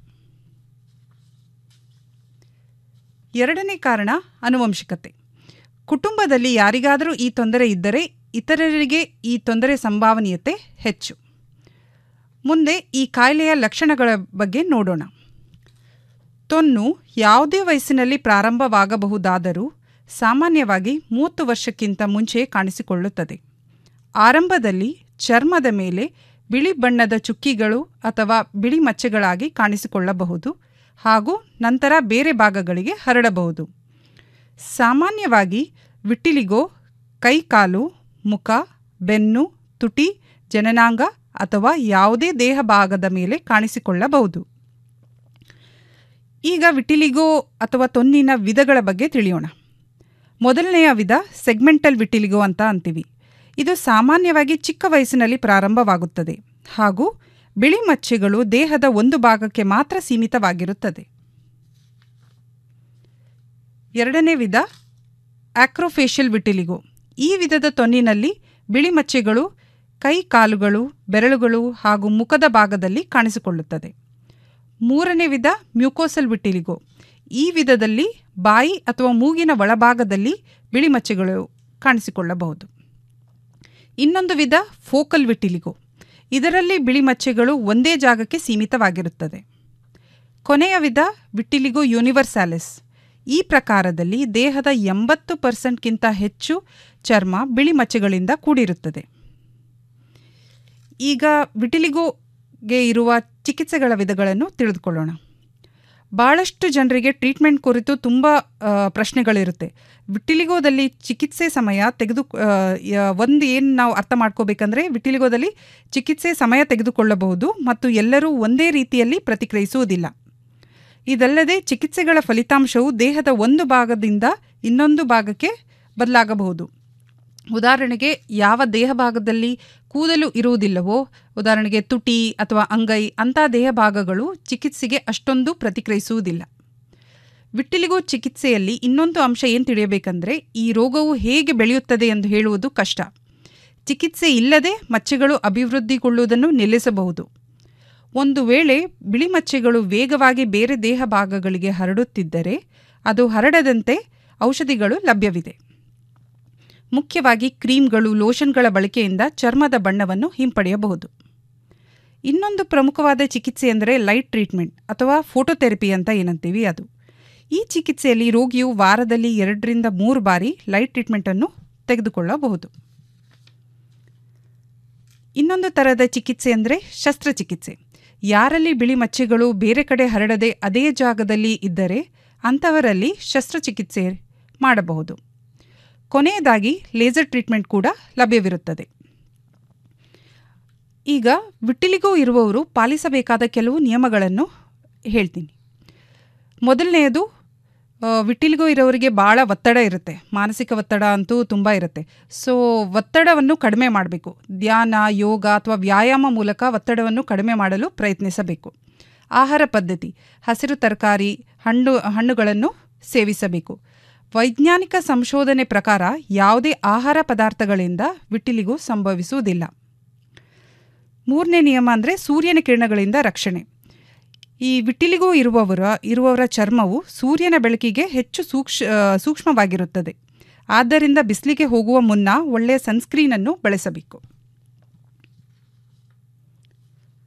ಎರಡನೇ ಕಾರಣ ಅನುವಂಶಿಕತೆ ಕುಟುಂಬದಲ್ಲಿ ಯಾರಿಗಾದರೂ ಈ ತೊಂದರೆ ಇದ್ದರೆ ಇತರರಿಗೆ ಈ ತೊಂದರೆ ಸಂಭಾವನೀಯತೆ ಹೆಚ್ಚು ಮುಂದೆ ಈ ಕಾಯಿಲೆಯ ಲಕ್ಷಣಗಳ ಬಗ್ಗೆ ನೋಡೋಣ ತೊನ್ನು ಯಾವುದೇ ವಯಸ್ಸಿನಲ್ಲಿ ಪ್ರಾರಂಭವಾಗಬಹುದಾದರೂ ಸಾಮಾನ್ಯವಾಗಿ ಮೂವತ್ತು ವರ್ಷಕ್ಕಿಂತ ಮುಂಚೆ ಕಾಣಿಸಿಕೊಳ್ಳುತ್ತದೆ ಆರಂಭದಲ್ಲಿ ಚರ್ಮದ ಮೇಲೆ ಬಿಳಿ ಬಣ್ಣದ ಚುಕ್ಕಿಗಳು ಅಥವಾ ಬಿಳಿ ಮಚ್ಚೆಗಳಾಗಿ ಕಾಣಿಸಿಕೊಳ್ಳಬಹುದು ಹಾಗೂ ನಂತರ ಬೇರೆ ಭಾಗಗಳಿಗೆ ಹರಡಬಹುದು ಸಾಮಾನ್ಯವಾಗಿ ವಿಟ್ಟಿಲಿಗೋ ಕೈಕಾಲು ಮುಖ ಬೆನ್ನು ತುಟಿ ಜನನಾಂಗ ಅಥವಾ ಯಾವುದೇ ದೇಹ ಭಾಗದ ಮೇಲೆ ಕಾಣಿಸಿಕೊಳ್ಳಬಹುದು ಈಗ ವಿಟಿಲಿಗೋ ಅಥವಾ ತೊನ್ನಿನ ವಿಧಗಳ ಬಗ್ಗೆ ತಿಳಿಯೋಣ ಮೊದಲನೆಯ ವಿಧ ಸೆಗ್ಮೆಂಟಲ್ ವಿಟಿಲಿಗೋ ಅಂತ ಅಂತೀವಿ ಇದು ಸಾಮಾನ್ಯವಾಗಿ ಚಿಕ್ಕ ವಯಸ್ಸಿನಲ್ಲಿ ಪ್ರಾರಂಭವಾಗುತ್ತದೆ ಹಾಗೂ ಬಿಳಿ ಮಚ್ಚೆಗಳು ದೇಹದ ಒಂದು ಭಾಗಕ್ಕೆ ಮಾತ್ರ ಸೀಮಿತವಾಗಿರುತ್ತದೆ ಎರಡನೇ ವಿಧ ಆಕ್ರೋಫೇಶಿಯಲ್ ವಿಟಿಲಿಗೋ ಈ ವಿಧದ ತೊನ್ನಿನಲ್ಲಿ ಬಿಳಿ ಮಚ್ಚೆಗಳು ಕೈ ಕಾಲುಗಳು ಬೆರಳುಗಳು ಹಾಗೂ ಮುಖದ ಭಾಗದಲ್ಲಿ ಕಾಣಿಸಿಕೊಳ್ಳುತ್ತದೆ ಮೂರನೇ ವಿಧ ಮ್ಯೂಕೋಸಲ್ ವಿಟಿಲಿಗೋ ಈ ವಿಧದಲ್ಲಿ ಬಾಯಿ ಅಥವಾ ಮೂಗಿನ ಒಳಭಾಗದಲ್ಲಿ ಬಿಳಿ ಮಚ್ಚೆಗಳು ಕಾಣಿಸಿಕೊಳ್ಳಬಹುದು ಇನ್ನೊಂದು ವಿಧ ಫೋಕಲ್ ವಿಟಿಲಿಗೋ ಇದರಲ್ಲಿ ಬಿಳಿ ಮಚ್ಚೆಗಳು ಒಂದೇ ಜಾಗಕ್ಕೆ ಸೀಮಿತವಾಗಿರುತ್ತದೆ ಕೊನೆಯ ವಿಧ ವಿಟಿಲಿಗೋ ಯೂನಿವರ್ಸಾಲಿಸ್ ಈ ಪ್ರಕಾರದಲ್ಲಿ ದೇಹದ ಎಂಬತ್ತು ಪರ್ಸೆಂಟ್ಗಿಂತ ಹೆಚ್ಚು ಚರ್ಮ ಬಿಳಿ ಮಚ್ಚೆಗಳಿಂದ ಕೂಡಿರುತ್ತದೆ ಈಗ ವಿಟಿಲಿಗೋಗೆ ಇರುವ ಚಿಕಿತ್ಸೆಗಳ ವಿಧಗಳನ್ನು ತಿಳಿದುಕೊಳ್ಳೋಣ ಭಾಳಷ್ಟು ಜನರಿಗೆ ಟ್ರೀಟ್ಮೆಂಟ್ ಕುರಿತು ತುಂಬ ಪ್ರಶ್ನೆಗಳಿರುತ್ತೆ ವಿಟಿಲಿಗೋದಲ್ಲಿ ಚಿಕಿತ್ಸೆ ಸಮಯ ತೆಗೆದು ಒಂದು ಏನು ನಾವು ಅರ್ಥ ಮಾಡ್ಕೋಬೇಕಂದ್ರೆ ವಿಟಿಲಿಗೋದಲ್ಲಿ ಚಿಕಿತ್ಸೆ ಸಮಯ ತೆಗೆದುಕೊಳ್ಳಬಹುದು ಮತ್ತು ಎಲ್ಲರೂ ಒಂದೇ ರೀತಿಯಲ್ಲಿ ಪ್ರತಿಕ್ರಿಯಿಸುವುದಿಲ್ಲ ಇದಲ್ಲದೆ ಚಿಕಿತ್ಸೆಗಳ ಫಲಿತಾಂಶವು ದೇಹದ ಒಂದು ಭಾಗದಿಂದ ಇನ್ನೊಂದು ಭಾಗಕ್ಕೆ ಬದಲಾಗಬಹುದು ಉದಾಹರಣೆಗೆ ಯಾವ ದೇಹ ಭಾಗದಲ್ಲಿ ಕೂದಲು ಇರುವುದಿಲ್ಲವೋ ಉದಾಹರಣೆಗೆ ತುಟಿ ಅಥವಾ ಅಂಗೈ ಅಂಥ ದೇಹ ಭಾಗಗಳು ಚಿಕಿತ್ಸೆಗೆ ಅಷ್ಟೊಂದು ಪ್ರತಿಕ್ರಿಯಿಸುವುದಿಲ್ಲ ವಿಟ್ಟಿಲಿಗೋ ಚಿಕಿತ್ಸೆಯಲ್ಲಿ ಇನ್ನೊಂದು ಅಂಶ ಏನು ತಿಳಿಯಬೇಕಂದ್ರೆ ಈ ರೋಗವು ಹೇಗೆ ಬೆಳೆಯುತ್ತದೆ ಎಂದು ಹೇಳುವುದು ಕಷ್ಟ ಚಿಕಿತ್ಸೆ ಇಲ್ಲದೆ ಮಚ್ಚೆಗಳು ಅಭಿವೃದ್ಧಿಗೊಳ್ಳುವುದನ್ನು ನಿಲ್ಲಿಸಬಹುದು ಒಂದು ವೇಳೆ ಬಿಳಿ ಮಚ್ಚೆಗಳು ವೇಗವಾಗಿ ಬೇರೆ ದೇಹ ಭಾಗಗಳಿಗೆ ಹರಡುತ್ತಿದ್ದರೆ ಅದು ಹರಡದಂತೆ ಔಷಧಿಗಳು ಲಭ್ಯವಿದೆ ಮುಖ್ಯವಾಗಿ ಕ್ರೀಮ್ಗಳು ಲೋಷನ್ಗಳ ಬಳಕೆಯಿಂದ ಚರ್ಮದ ಬಣ್ಣವನ್ನು ಹಿಂಪಡೆಯಬಹುದು ಇನ್ನೊಂದು ಪ್ರಮುಖವಾದ ಚಿಕಿತ್ಸೆ ಎಂದರೆ ಲೈಟ್ ಟ್ರೀಟ್ಮೆಂಟ್ ಅಥವಾ ಫೋಟೋಥೆರಪಿ ಅಂತ ಏನಂತೀವಿ ಅದು ಈ ಚಿಕಿತ್ಸೆಯಲ್ಲಿ ರೋಗಿಯು ವಾರದಲ್ಲಿ ಎರಡರಿಂದ ಮೂರು ಬಾರಿ ಲೈಟ್ ಟ್ರೀಟ್ಮೆಂಟನ್ನು ತೆಗೆದುಕೊಳ್ಳಬಹುದು ಇನ್ನೊಂದು ಥರದ ಚಿಕಿತ್ಸೆ ಅಂದರೆ ಶಸ್ತ್ರಚಿಕಿತ್ಸೆ ಯಾರಲ್ಲಿ ಬಿಳಿ ಮಚ್ಚೆಗಳು ಬೇರೆ ಕಡೆ ಹರಡದೆ ಅದೇ ಜಾಗದಲ್ಲಿ ಇದ್ದರೆ ಅಂಥವರಲ್ಲಿ ಶಸ್ತ್ರಚಿಕಿತ್ಸೆ ಮಾಡಬಹುದು ಕೊನೆಯದಾಗಿ ಲೇಸರ್ ಟ್ರೀಟ್ಮೆಂಟ್ ಕೂಡ ಲಭ್ಯವಿರುತ್ತದೆ ಈಗ ವಿಟ್ಟಿಲಿಗೋ ಇರುವವರು ಪಾಲಿಸಬೇಕಾದ ಕೆಲವು ನಿಯಮಗಳನ್ನು ಹೇಳ್ತೀನಿ ಮೊದಲನೆಯದು ವಿಟ್ಟಿಲಿಗೋ ಇರೋರಿಗೆ ಭಾಳ ಒತ್ತಡ ಇರುತ್ತೆ ಮಾನಸಿಕ ಒತ್ತಡ ಅಂತೂ ತುಂಬ ಇರುತ್ತೆ ಸೊ ಒತ್ತಡವನ್ನು ಕಡಿಮೆ ಮಾಡಬೇಕು ಧ್ಯಾನ ಯೋಗ ಅಥವಾ ವ್ಯಾಯಾಮ ಮೂಲಕ ಒತ್ತಡವನ್ನು ಕಡಿಮೆ ಮಾಡಲು ಪ್ರಯತ್ನಿಸಬೇಕು ಆಹಾರ ಪದ್ಧತಿ ಹಸಿರು ತರಕಾರಿ ಹಣ್ಣು ಹಣ್ಣುಗಳನ್ನು ಸೇವಿಸಬೇಕು ವೈಜ್ಞಾನಿಕ ಸಂಶೋಧನೆ ಪ್ರಕಾರ ಯಾವುದೇ ಆಹಾರ ಪದಾರ್ಥಗಳಿಂದ ವಿಟ್ಟಿಲಿಗೂ ಸಂಭವಿಸುವುದಿಲ್ಲ ಮೂರನೇ ನಿಯಮ ಅಂದರೆ ಸೂರ್ಯನ ಕಿರಣಗಳಿಂದ ರಕ್ಷಣೆ ಈ ವಿಟ್ಟಿಲಿಗೂ ಇರುವವರ ಇರುವವರ ಚರ್ಮವು ಸೂರ್ಯನ ಬೆಳಕಿಗೆ ಹೆಚ್ಚು ಸೂಕ್ಷ ಸೂಕ್ಷ್ಮವಾಗಿರುತ್ತದೆ ಆದ್ದರಿಂದ ಬಿಸಿಲಿಗೆ ಹೋಗುವ ಮುನ್ನ ಒಳ್ಳೆಯ ಸನ್ಸ್ಕ್ರೀನನ್ನು ಬಳಸಬೇಕು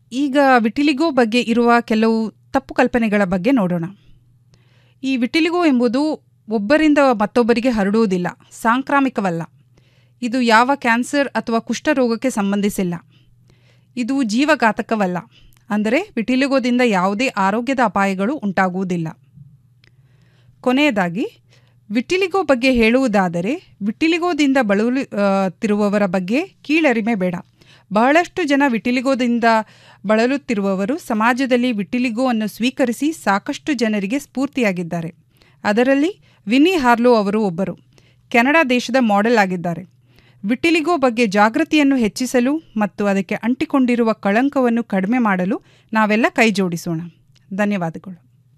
ಈಗ ವಿಟಿಲಿಗೋ ಬಗ್ಗೆ ಇರುವ ಕೆಲವು ತಪ್ಪು ಕಲ್ಪನೆಗಳ ಬಗ್ಗೆ ನೋಡೋಣ ಈ ವಿಟಿಲಿಗೋ ಎಂಬುದು ಒಬ್ಬರಿಂದ ಮತ್ತೊಬ್ಬರಿಗೆ ಹರಡುವುದಿಲ್ಲ ಸಾಂಕ್ರಾಮಿಕವಲ್ಲ ಇದು ಯಾವ ಕ್ಯಾನ್ಸರ್ ಅಥವಾ ಕುಷ್ಠರೋಗಕ್ಕೆ ಸಂಬಂಧಿಸಿಲ್ಲ ಇದು ಜೀವಘಾತಕವಲ್ಲ ಅಂದರೆ ವಿಟಿಲಿಗೋದಿಂದ ಯಾವುದೇ ಆರೋಗ್ಯದ ಅಪಾಯಗಳು ಉಂಟಾಗುವುದಿಲ್ಲ ಕೊನೆಯದಾಗಿ ವಿಟಿಲಿಗೋ ಬಗ್ಗೆ ಹೇಳುವುದಾದರೆ ವಿಟಿಲಿಗೋದಿಂದ ಬಳಲುತ್ತಿರುವವರ ಬಗ್ಗೆ ಕೀಳರಿಮೆ ಬೇಡ ಬಹಳಷ್ಟು ಜನ ವಿಟಿಲಿಗೋದಿಂದ ಬಳಲುತ್ತಿರುವವರು ಸಮಾಜದಲ್ಲಿ ವಿಟಿಲಿಗೋ ಅನ್ನು ಸ್ವೀಕರಿಸಿ ಸಾಕಷ್ಟು ಜನರಿಗೆ ಸ್ಫೂರ್ತಿಯಾಗಿದ್ದಾರೆ ಅದರಲ್ಲಿ ವಿನಿ ಹಾರ್ಲೋ ಅವರು ಒಬ್ಬರು ಕೆನಡಾ ದೇಶದ ಮಾಡೆಲ್ ಆಗಿದ್ದಾರೆ ವಿಟಿಲಿಗೋ ಬಗ್ಗೆ ಜಾಗೃತಿಯನ್ನು ಹೆಚ್ಚಿಸಲು ಮತ್ತು ಅದಕ್ಕೆ ಅಂಟಿಕೊಂಡಿರುವ ಕಳಂಕವನ್ನು ಕಡಿಮೆ ಮಾಡಲು ನಾವೆಲ್ಲ ಕೈ ಜೋಡಿಸೋಣ ಧನ್ಯವಾದಗಳು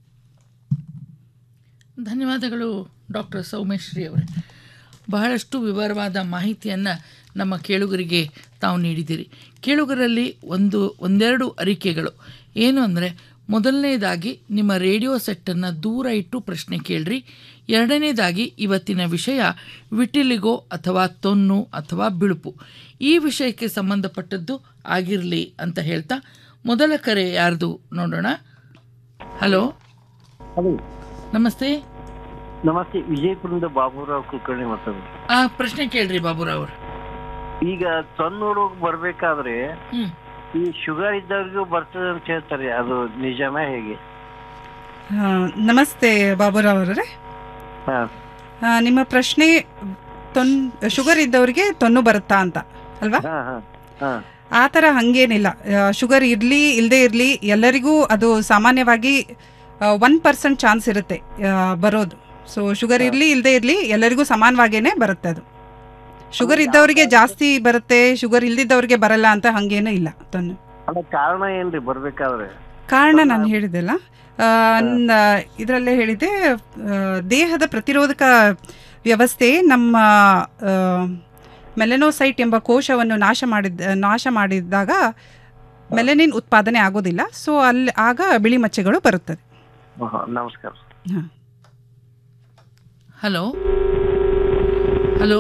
ಧನ್ಯವಾದಗಳು ಡಾಕ್ಟರ್ ಸೌಮೇಶ್ರೀ ಅವರೇ ಬಹಳಷ್ಟು ವಿವರವಾದ ಮಾಹಿತಿಯನ್ನು ನಮ್ಮ ಕೇಳುಗರಿಗೆ ತಾವು ನೀಡಿದ್ದೀರಿ ಕೇಳುಗರಲ್ಲಿ ಒಂದು ಒಂದೆರಡು ಅರಿಕೆಗಳು ಏನು ಅಂದರೆ ಮೊದಲನೇದಾಗಿ ನಿಮ್ಮ ರೇಡಿಯೋ ಸೆಟ್ಟನ್ನು ದೂರ ಇಟ್ಟು ಪ್ರಶ್ನೆ ಕೇಳ್ರಿ ಎರಡನೇದಾಗಿ ಇವತ್ತಿನ ವಿಷಯ ವಿಟಿಲಿಗೋ ಅಥವಾ ತೊನ್ನು ಅಥವಾ ಬಿಳುಪು ಈ ವಿಷಯಕ್ಕೆ ಸಂಬಂಧಪಟ್ಟದ್ದು ಆಗಿರಲಿ ಅಂತ ಹೇಳ್ತಾ ಮೊದಲ ಕರೆ ಯಾರ್ದು ನೋಡೋಣ ಹಲೋ ಹಲೋ ನಮಸ್ತೆ ನಮಸ್ತೆ ವಿಜಯಪುರದಿಂದ ಬಾಬುರಾವ್ ಕುಲಕರ್ಣಿ ಮಾತಾಡೋದು ಆ ಪ್ರಶ್ನೆ ಕೇಳ್ರಿ ಬಾಬುರಾವ್ ಅವರು ಈಗ ಸಣ್ಣ ಬರ್ಬೇಕಾದ್ರೆ ಹ್ಮ್. ಈ ಶುಗರ್ ಇದ್ದವ್ರಿಗೂ ಬರ್ತದೆ ಅಂತ ಹೇಳ್ತಾರೆ ಅದು ನಿಜಮೇ ಹೇಗೆ ಆ, ನಮಸ್ತೆ ಬಾಬುರಾವ್ ಅವರೇ ಹಾ ಆ, ನಿಮ್ಮ ಪ್ರಶ್ನೆ ತೊನ್ ಶುಗರ್ ಇದ್ದವರಿಗೆ ತೊನ್ನು ಬರುತ್ತಾ ಅಂತ ಅಲ್ವಾ ಹಾ ಹಾ ಹಾ ಆ ಥರ ಹಂಗೇನಿಲ್ಲ ಶುಗರ್ ಇರಲಿ ಇಲ್ಲದೆ ಇರಲಿ ಎಲ್ಲರಿಗೂ ಅದು ಸಾಮಾನ್ಯವಾಗಿ ಒನ್ ಪರ್ಸೆಂಟ್ ಚಾನ್ಸ್ ಇರುತ್ತೆ ಆ, ಬರೋದು ಸೊ ಶುಗರ್ ಇರಲಿ ಇಲ್ಲದೆ ಇರಲಿ ಎಲ್ಲರಿಗೂ ಸಮಾನವಾಗೇನೆ ಬರುತ್ತೆ ಅದು ಶುಗರ್ ಇದ್ದವರಿಗೆ ಜಾಸ್ತಿ ಬರುತ್ತೆ ಶುಗರ್ ಇಲ್ದಿದ್ದವ್ರಿಗೆ ಬರಲ್ಲ ಅಂತ ಹಂಗೇನೂ ಇಲ್ಲ ತೊನ್ನು ಅಲ್ಲ ಕಾರಣ ಏನ್ರಿ ಬರ್ಬೇಕಾದ್ರೆ ಕಾರಣ ನಾನು ಹೇಳಿದ್ದೆಲ್ಲ ಇದರಲ್ಲೇ ಹೇಳಿದೆ ಆ, ದೇಹದ ಪ್ರತಿರೋಧಕ ವ್ಯವಸ್ಥೆ ನಮ್ಮ ಮೆಲೆನೋಸೈಟ್ ಎಂಬ ಕೋಶವನ್ನು ನಾಶ ಮಾಡಿದ ನಾಶ ಮಾಡಿದಾಗ ಮೆಲೆನಿನ್ ಉತ್ಪಾದನೆ ಆಗೋದಿಲ್ಲ ಸೊ ಅಲ್ಲಿ ಆಗ ಬಿಳಿ ಮಚ್ಚೆಗಳು ಬರುತ್ತದೆ ಆಹಾ, ನಮಸ್ಕಾರ ಹಾಂ ಹಲೋ ಹಲೋ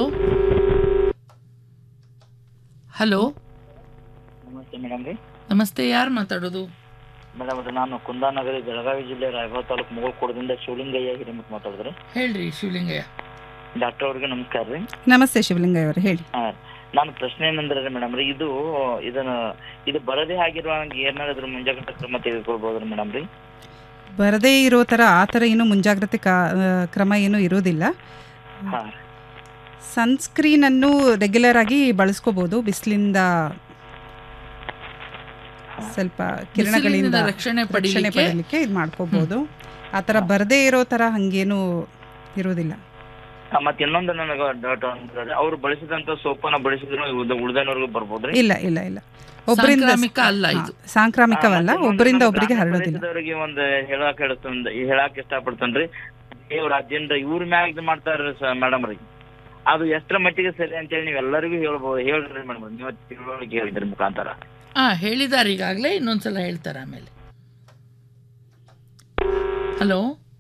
ಹಲೋ ನಮಸ್ತೆ ಮೇಡಮ್ ರೀ ನಮಸ್ತೆ ಯಾರು ಮಾತಾಡೋದು ಮೇಡಮ್ ಅದು ನಾನು ಕುಂದಾನಗರಿ ಬೆಳಗಾವಿ ಜಿಲ್ಲೆ ರಾಯಭಾಗ ತಾಲೂಕು ಮುಗೋಳ್ಕೋಡದಿಂದ ಶಿವಲಿಂಗಯ್ಯ ಹಿರೇಮಠ ಮಾತಾಡಿದ್ರಿ ಹೇಳ್ರಿ ಶಿವಲಿಂಗಯ್ಯ ಡಾಕ್ಟರ್ ಅವ್ರಿಗೆ ನಮಸ್ಕಾರ ರೀ ನಮಸ್ತೆ ಶಿವಲಿಂಗಯ್ಯ ಅವರು ಹೇಳಿ ಹಾ ನಾನು ಪ್ರಶ್ನೆ ಏನಂದ್ರೆ ರೀ ಮೇಡಮ್ ರೀ ಇದು ಇದನ್ನ ಇದು ಬರದೇ ಆಗಿರುವ ಏನಾದ್ರು ಮುಂಜಾಗ್ರತಾ ಕ್ರಮ ತೆಗೆದುಕೊಳ್ಬೋದ್ರಿ ಮೇಡಮ್ ರೀ ಬರದೇ ಇರೋ ಥರ ಆ ಥರ ಏನು ಮುಂಜಾಗ್ರತೆ ಕಾ ಆ, ಕ್ರಮ ಏನೂ ಇರೋದಿಲ್ಲ ಹಾ ಸನ್ಸ್ಕ್ರೀನನ್ನು ರೆಗ್ಯುಲರ್ ಆಗಿ ಬಳಸ್ಕೋಬೋದು ಬಿಸಿಲಿಂದ ಸ್ವಲ್ಪ ಕಿರಣಗಳಿಂದ ಬಿಸಿಲಿನಿಂದ ರಕ್ಷಣೆ ಪಡೀಲಿಕ್ಕೆ- ಪಡೀಲಿಕ್ಕೆ ಇದು ಮಾಡ್ಕೋಬಹುದು ಆ ಥರ ಬರದೇ ಇರೋ ಥರ ಹಂಗೇನು ಇರೋದಿಲ್ಲ ಆ, ಮತ್ತೆ ಇನ್ನೊಂದು ನನಗೆ ಡೌಟ್ ಅಂದ್ರೆ ಅವ್ರು ಬಳಸಿದಂತ ಸೋಪನ್ನ ಬಳಸಿದ್ರು ಉಳ್ದನವ್ರಿಗೂ ಬರ್ಬೋದ್ರಿ ಇಲ್ಲ ಇಲ್ಲ ಇಲ್ಲ ಒಬ್ಬರಿಂದ ಸಾಂಕ್ರಾಮಿಕ ಅಲ್ಲ ಹಾ, ಇದು. ಸಾಂಕ್ರಾಮಿಕವಲ್ಲ ಒಬ್ಬರಿಂದ ಒಬ್ಬರಿಗೆ ಹರಡೋದಿಲ್ಲ ಬಳಸಿದವರಿಗೆ ಒಂದು ಹೇಳಕ್ ಹೇಳ್ತಂದ ಹೇಳಕ್ ಇಷ್ಟಪಡ್ತೇನ್ರಿ ದೇವ್ರ ಅಜ್ಜಿಂದ ಇವ್ರ ಮ್ಯಾಗ ಇದು ಮಾಡ್ತಾರ್ರಿ ಮೇಡಮ್ ರೀ ಅದು ಎಷ್ಟರ ಮಟ್ಟಿಗೆ ಸರಿ ಅಂತೇಳಿ ನೀವು ಎಲ್ಲರಿಗೂ ಹೇಳ್ಬೋದು ಹೇಳ್ರಿ ಮೇಡಮ್ ನೀವು ತಿಳುವಳಿಕೆ ಹೇಳಿದ್ರಿ ಮುಖಾಂತರ ಹಾ ಹೇಳಿದ್ದಾರೆ ಈಗಾಗಲೇ ಇನ್ನೊಂದ್ಸಲ ಹೇಳ್ತಾರೆ ಆಮೇಲೆ ಹಲೋ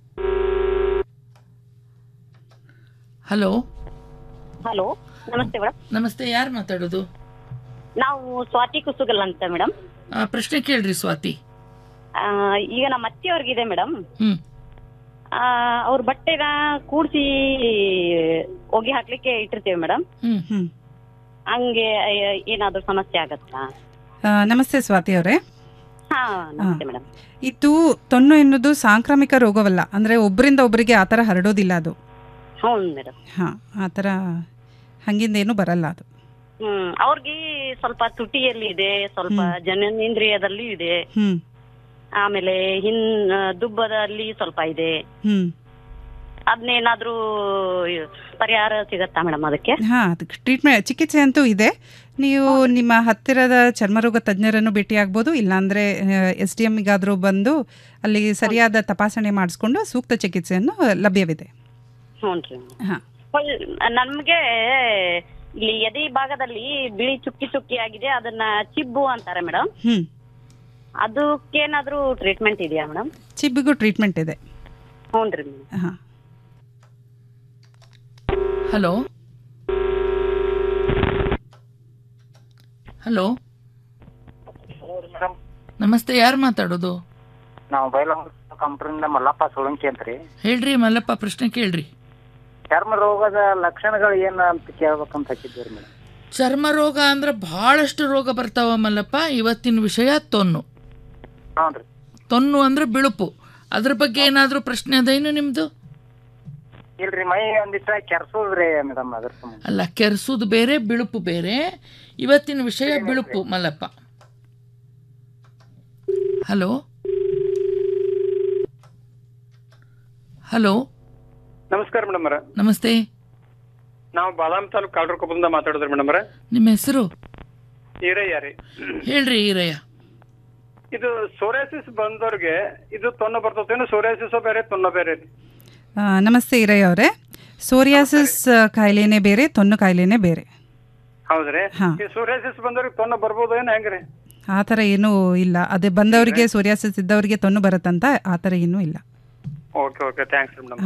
ಹಲೋ ಹಲೋ ನಮಸ್ತೆ ಮೇಡಮ್ ನಮಸ್ತೆ ಯಾರು ಮಾತಾಡೋದು ನಾವು ಸ್ವಾತಿ ಕುಸುಗಲ್ ಅಂತ ಮೇಡಮ್ ಆ, ಪ್ರಶ್ನೆ ಕೇಳ್ರಿ ಸ್ವಾತಿ ಈಗ ನಮ್ಮ ಅತ್ತೆಯವ್ರಿಗಿದೆ ಮೇಡಮ್ ಹ್ಮ್ ಅವ್ರ ಬಟ್ಟೆಗ ಕೂಡ್ಸಿ ಒಗೆ ಹಾಕ್ಲಿಕ್ಕೆ ಇಟ್ಟಿರ್ತೀವಿ ಮೇಡಮ್ ಹ್ಮ್ ಹ್ಮ್ ಹಂಗೆ ಅಯ್ಯ, ಏನಾದ್ರೂ ಸಮಸ್ಯೆ ಆಗತ್ತಾ ಆ, ನಮಸ್ತೆ ಸ್ವಾತಿ ಅವರೇ ಹಾ ನಮಸ್ತೆ ಮೇಡಮ್ ಇದು ತೊನ್ನು ಎನ್ನುವುದು ಸಾಂಕ್ರಾಮಿಕ ರೋಗವಲ್ಲ ಅಂದರೆ ಒಬ್ಬರಿಂದ ಒಬ್ಬರಿಗೆ ಆ ಥರ ಹರಡೋದಿಲ್ಲ ಅದು ಹೌದು ಮೇಡಮ್ ಹಾಂ ಆ ಥರ ಹಂಗಿಂದ ಏನೂ ಬರಲ್ಲ ಅದು ಹ್ಮ್ ಅವ್ರಿಗೆ ಸ್ವಲ್ಪ ತುಟಿಯಲ್ಲಿ ಇದೆ ಸ್ವಲ್ಪ ಜನನೇಂದ್ರಿಯದಲ್ಲಿ ಇದೆ ಹ್ಞೂ ಆಮೇಲೆ ಹಿನ್ ದುಬ್ಬದಲ್ಲಿ ಸ್ವಲ್ಪ ಇದೆ ಹ್ಞೂ ಅದನ್ನೇನಾದ್ರೂ ಪರಿಹಾರ ಸಿಗತ್ತಾ ಮೇಡಮ್ ಅದಕ್ಕೆ ಹಾಂ ಅದಕ್ಕೆ ಟ್ರೀಟ್ಮೆಂಟ್ ಚಿಕಿತ್ಸೆ ಅಂತೂ ಇದೆ ನೀವು ನಿಮ್ಮ ಹತ್ತಿರದ ಚರ್ಮರೋಗ ತಜ್ಞರನ್ನು ಭೇಟಿಯಾಗ್ಬೋದು ಇಲ್ಲಾಂದರೆ ಎಸ್ ಡಿ ಎಮ್ಗಾದರೂ ಬಂದು ಅಲ್ಲಿ ಸರಿಯಾದ ತಪಾಸಣೆ ಮಾಡಿಸ್ಕೊಂಡು ಸೂಕ್ತ ಚಿಕಿತ್ಸೆಯನ್ನು ಲಭ್ಯವಿದೆ ಹ್ಞೂನ್ರಿ ಹಾಂ ನಮ್ಗೆ ಇಲ್ಲಿ ಎದೆ ಭಾಗದಲ್ಲಿ ಬಿಳಿ ಚುಕ್ಕಿ ಚುಕ್ಕಿ ಆಗಿದೆ ಅದನ್ನ ಚಿಬ್ಬು ಅಂತಾರೆ ಮೇಡಮ್ ಹ್ಞೂ ಅದಕ್ಕೇನಾದ್ರೂ ಟ್ರೀಟ್ಮೆಂಟ್ ಇದೆಯಾ ಮೇಡಮ್ ಚಿಬ್ಬಿಗೂ ಟ್ರೀಟ್ಮೆಂಟ್ ಇದೆ ಹ್ಞೂನ್ರಿ ಮೇಡಮ್ ಹಾಂ ಹಲೋ ಮೇಡಮ್ ನಮಸ್ತೆ ಯಾರು ಮಾತಾಡೋದು ನಾವು ಬೈಲಹೊಂಗಲ ಕಂಪ್ನಿಯಿಂದ ಮಲ್ಲಪ್ಪ ಸೋಳಂಕಿ ಅಂತ್ರಿ ಹೇಳ್ರಿ ಮಲ್ಲಪ್ಪ ಪ್ರಶ್ನೆ ಕೇಳ್ರಿ ಚರ್ಮ ರೋಗದ ಲಕ್ಷಣಗಳು ಏನ ಅಂತ ಕೇಳ್ಬೇಕಂತ ಹಚ್ಚಿದ್ದೀರಿ ಮೇಡಮ್ ಚರ್ಮ ರೋಗ ಅಂದ್ರೆ ಬಹಳಷ್ಟು ರೋಗ ಬರ್ತಾವ ಮಲ್ಲಪ್ಪ ಇವತ್ತಿನ ವಿಷಯ ತೊನ್ನು ಹ್ಞೂ ತೊನ್ನು ಅಂದ್ರೆ ಬಿಳುಪು ಅದ್ರ ಬಗ್ಗೆ ಏನಾದರೂ ಪ್ರಶ್ನೆ ಅದೇನು ನಿಮ್ದು ಇಲ್ರಿ ಮೈ ಒಂದಿಷ್ಟ ಕೆರ್ಸೋದ್ರಿ ಮೇಡಮ್ ಅದ್ರ ಸಂಬಂಧ ಅಲ್ಲ ಕೆರೆಸೋದು ಬೇರೆ ಬಿಳುಪು ಬೇರೆ ಇವತ್ತಿನ ವಿಷಯ ಬಿಳುಪು ಮಲ್ಲಪ್ಪ ಹಲೋ ಹಲೋ ನಮಸ್ಕಾರ ಮೇಡಮ್ ಅವರ ನಮಸ್ತೆ ನಾವು ಬಾದಾಮಿ ತಾಲೂಕು ಕಾಲ್ರಕೊಪ್ಪದಿಂದ ಮಾತಾಡಿದ್ರಿ ಮೇಡಮ್ ಅವರ ನಿಮ್ಮ ಹೆಸರು ಈರಯ್ಯ ರೀ ಹೇಳ್ರಿ ಈರಯ್ಯ ಇದು ಸೋರಿಯಾಸಿಸ್ ಬಂದವ್ರಿಗೆ ಇದು ತೊನ್ನ ಬರ್ತದೇನು ಸೋರಿಯಾಸಿಸ್ ಬೇರೆ ತೊನ್ನ ಬೇರೆ ರೀ ಆ, ನಮಸ್ತೆ ಇರಯ್ಯ ಅವರೇ ಸೋರಿಯಾಸಿಸ್ ಕಾಯಿಲೆನೇ ಬೇರೆ ತೊನ್ನು ಕಾಯಿಲೆನೇ ಬೇರೆ ಹೌದ್ರಿ ಹಾ. ಈ ಸೋರಿಯಾಸಿಸ್ ಬಂದವ್ರಿಗೆ ತೊನ್ನ ಬರ್ಬೋದು ಏನು ಹೆಂಗ್ರಿ ಆ ಥರ ಏನೂ ಇಲ್ಲ ಅದೇ ಬಂದವರಿಗೆ ಸೋರಿಯಾಸಿಸ್ ಇದ್ದವರಿಗೆ ತೊನ್ನು ಬರುತ್ತಂತ ಆ ಥರ ಏನೂ ಇಲ್ಲ okay okay thanks madam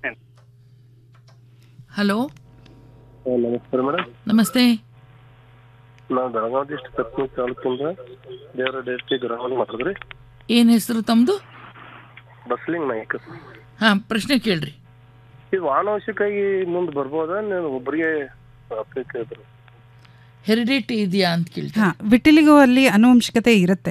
hello ನಮಸ್ಕಾರ ಮೇಡಮ್ ನಮಸ್ತೆ ನಾವು ಬೆಳಗಾವಿ ಡಿಸ್ಟ್ರಿಕ್ಟ್ ಕತ್ನಿ ತಾಲೂಕಿಂದ ದೇವರ ಡಿಸ್ಟ್ರಿಕ್ಟ್ ಗ್ರಾಮದಲ್ಲಿ ಮಾತಾಡಿದ್ರಿ ಏನು ಹೆಸರು ತಮ್ಮದು ಬಸ್ಲಿಂಗ್ ನಾಯ್ಕ ಹಾಂ ಪ್ರಶ್ನೆ ಕೇಳ್ರಿ ಇದು ವಾನವಶ್ಯಕಾಗಿ ಮುಂದೆ ಬರ್ಬೋದಾ ನೀವು ಒಬ್ಬರಿಗೆ ಕೇಳಿದ್ರು ಹೆರಿಡಿಟಿ ಇದೆಯಾ ಅಂತ ಕೇಳ್ತೀನಿ ಹಾಂ ವಿಟಿಲಿಗೋ ಅಲ್ಲಿ ಅನುವಂಶಿಕತೆ ಇರುತ್ತೆ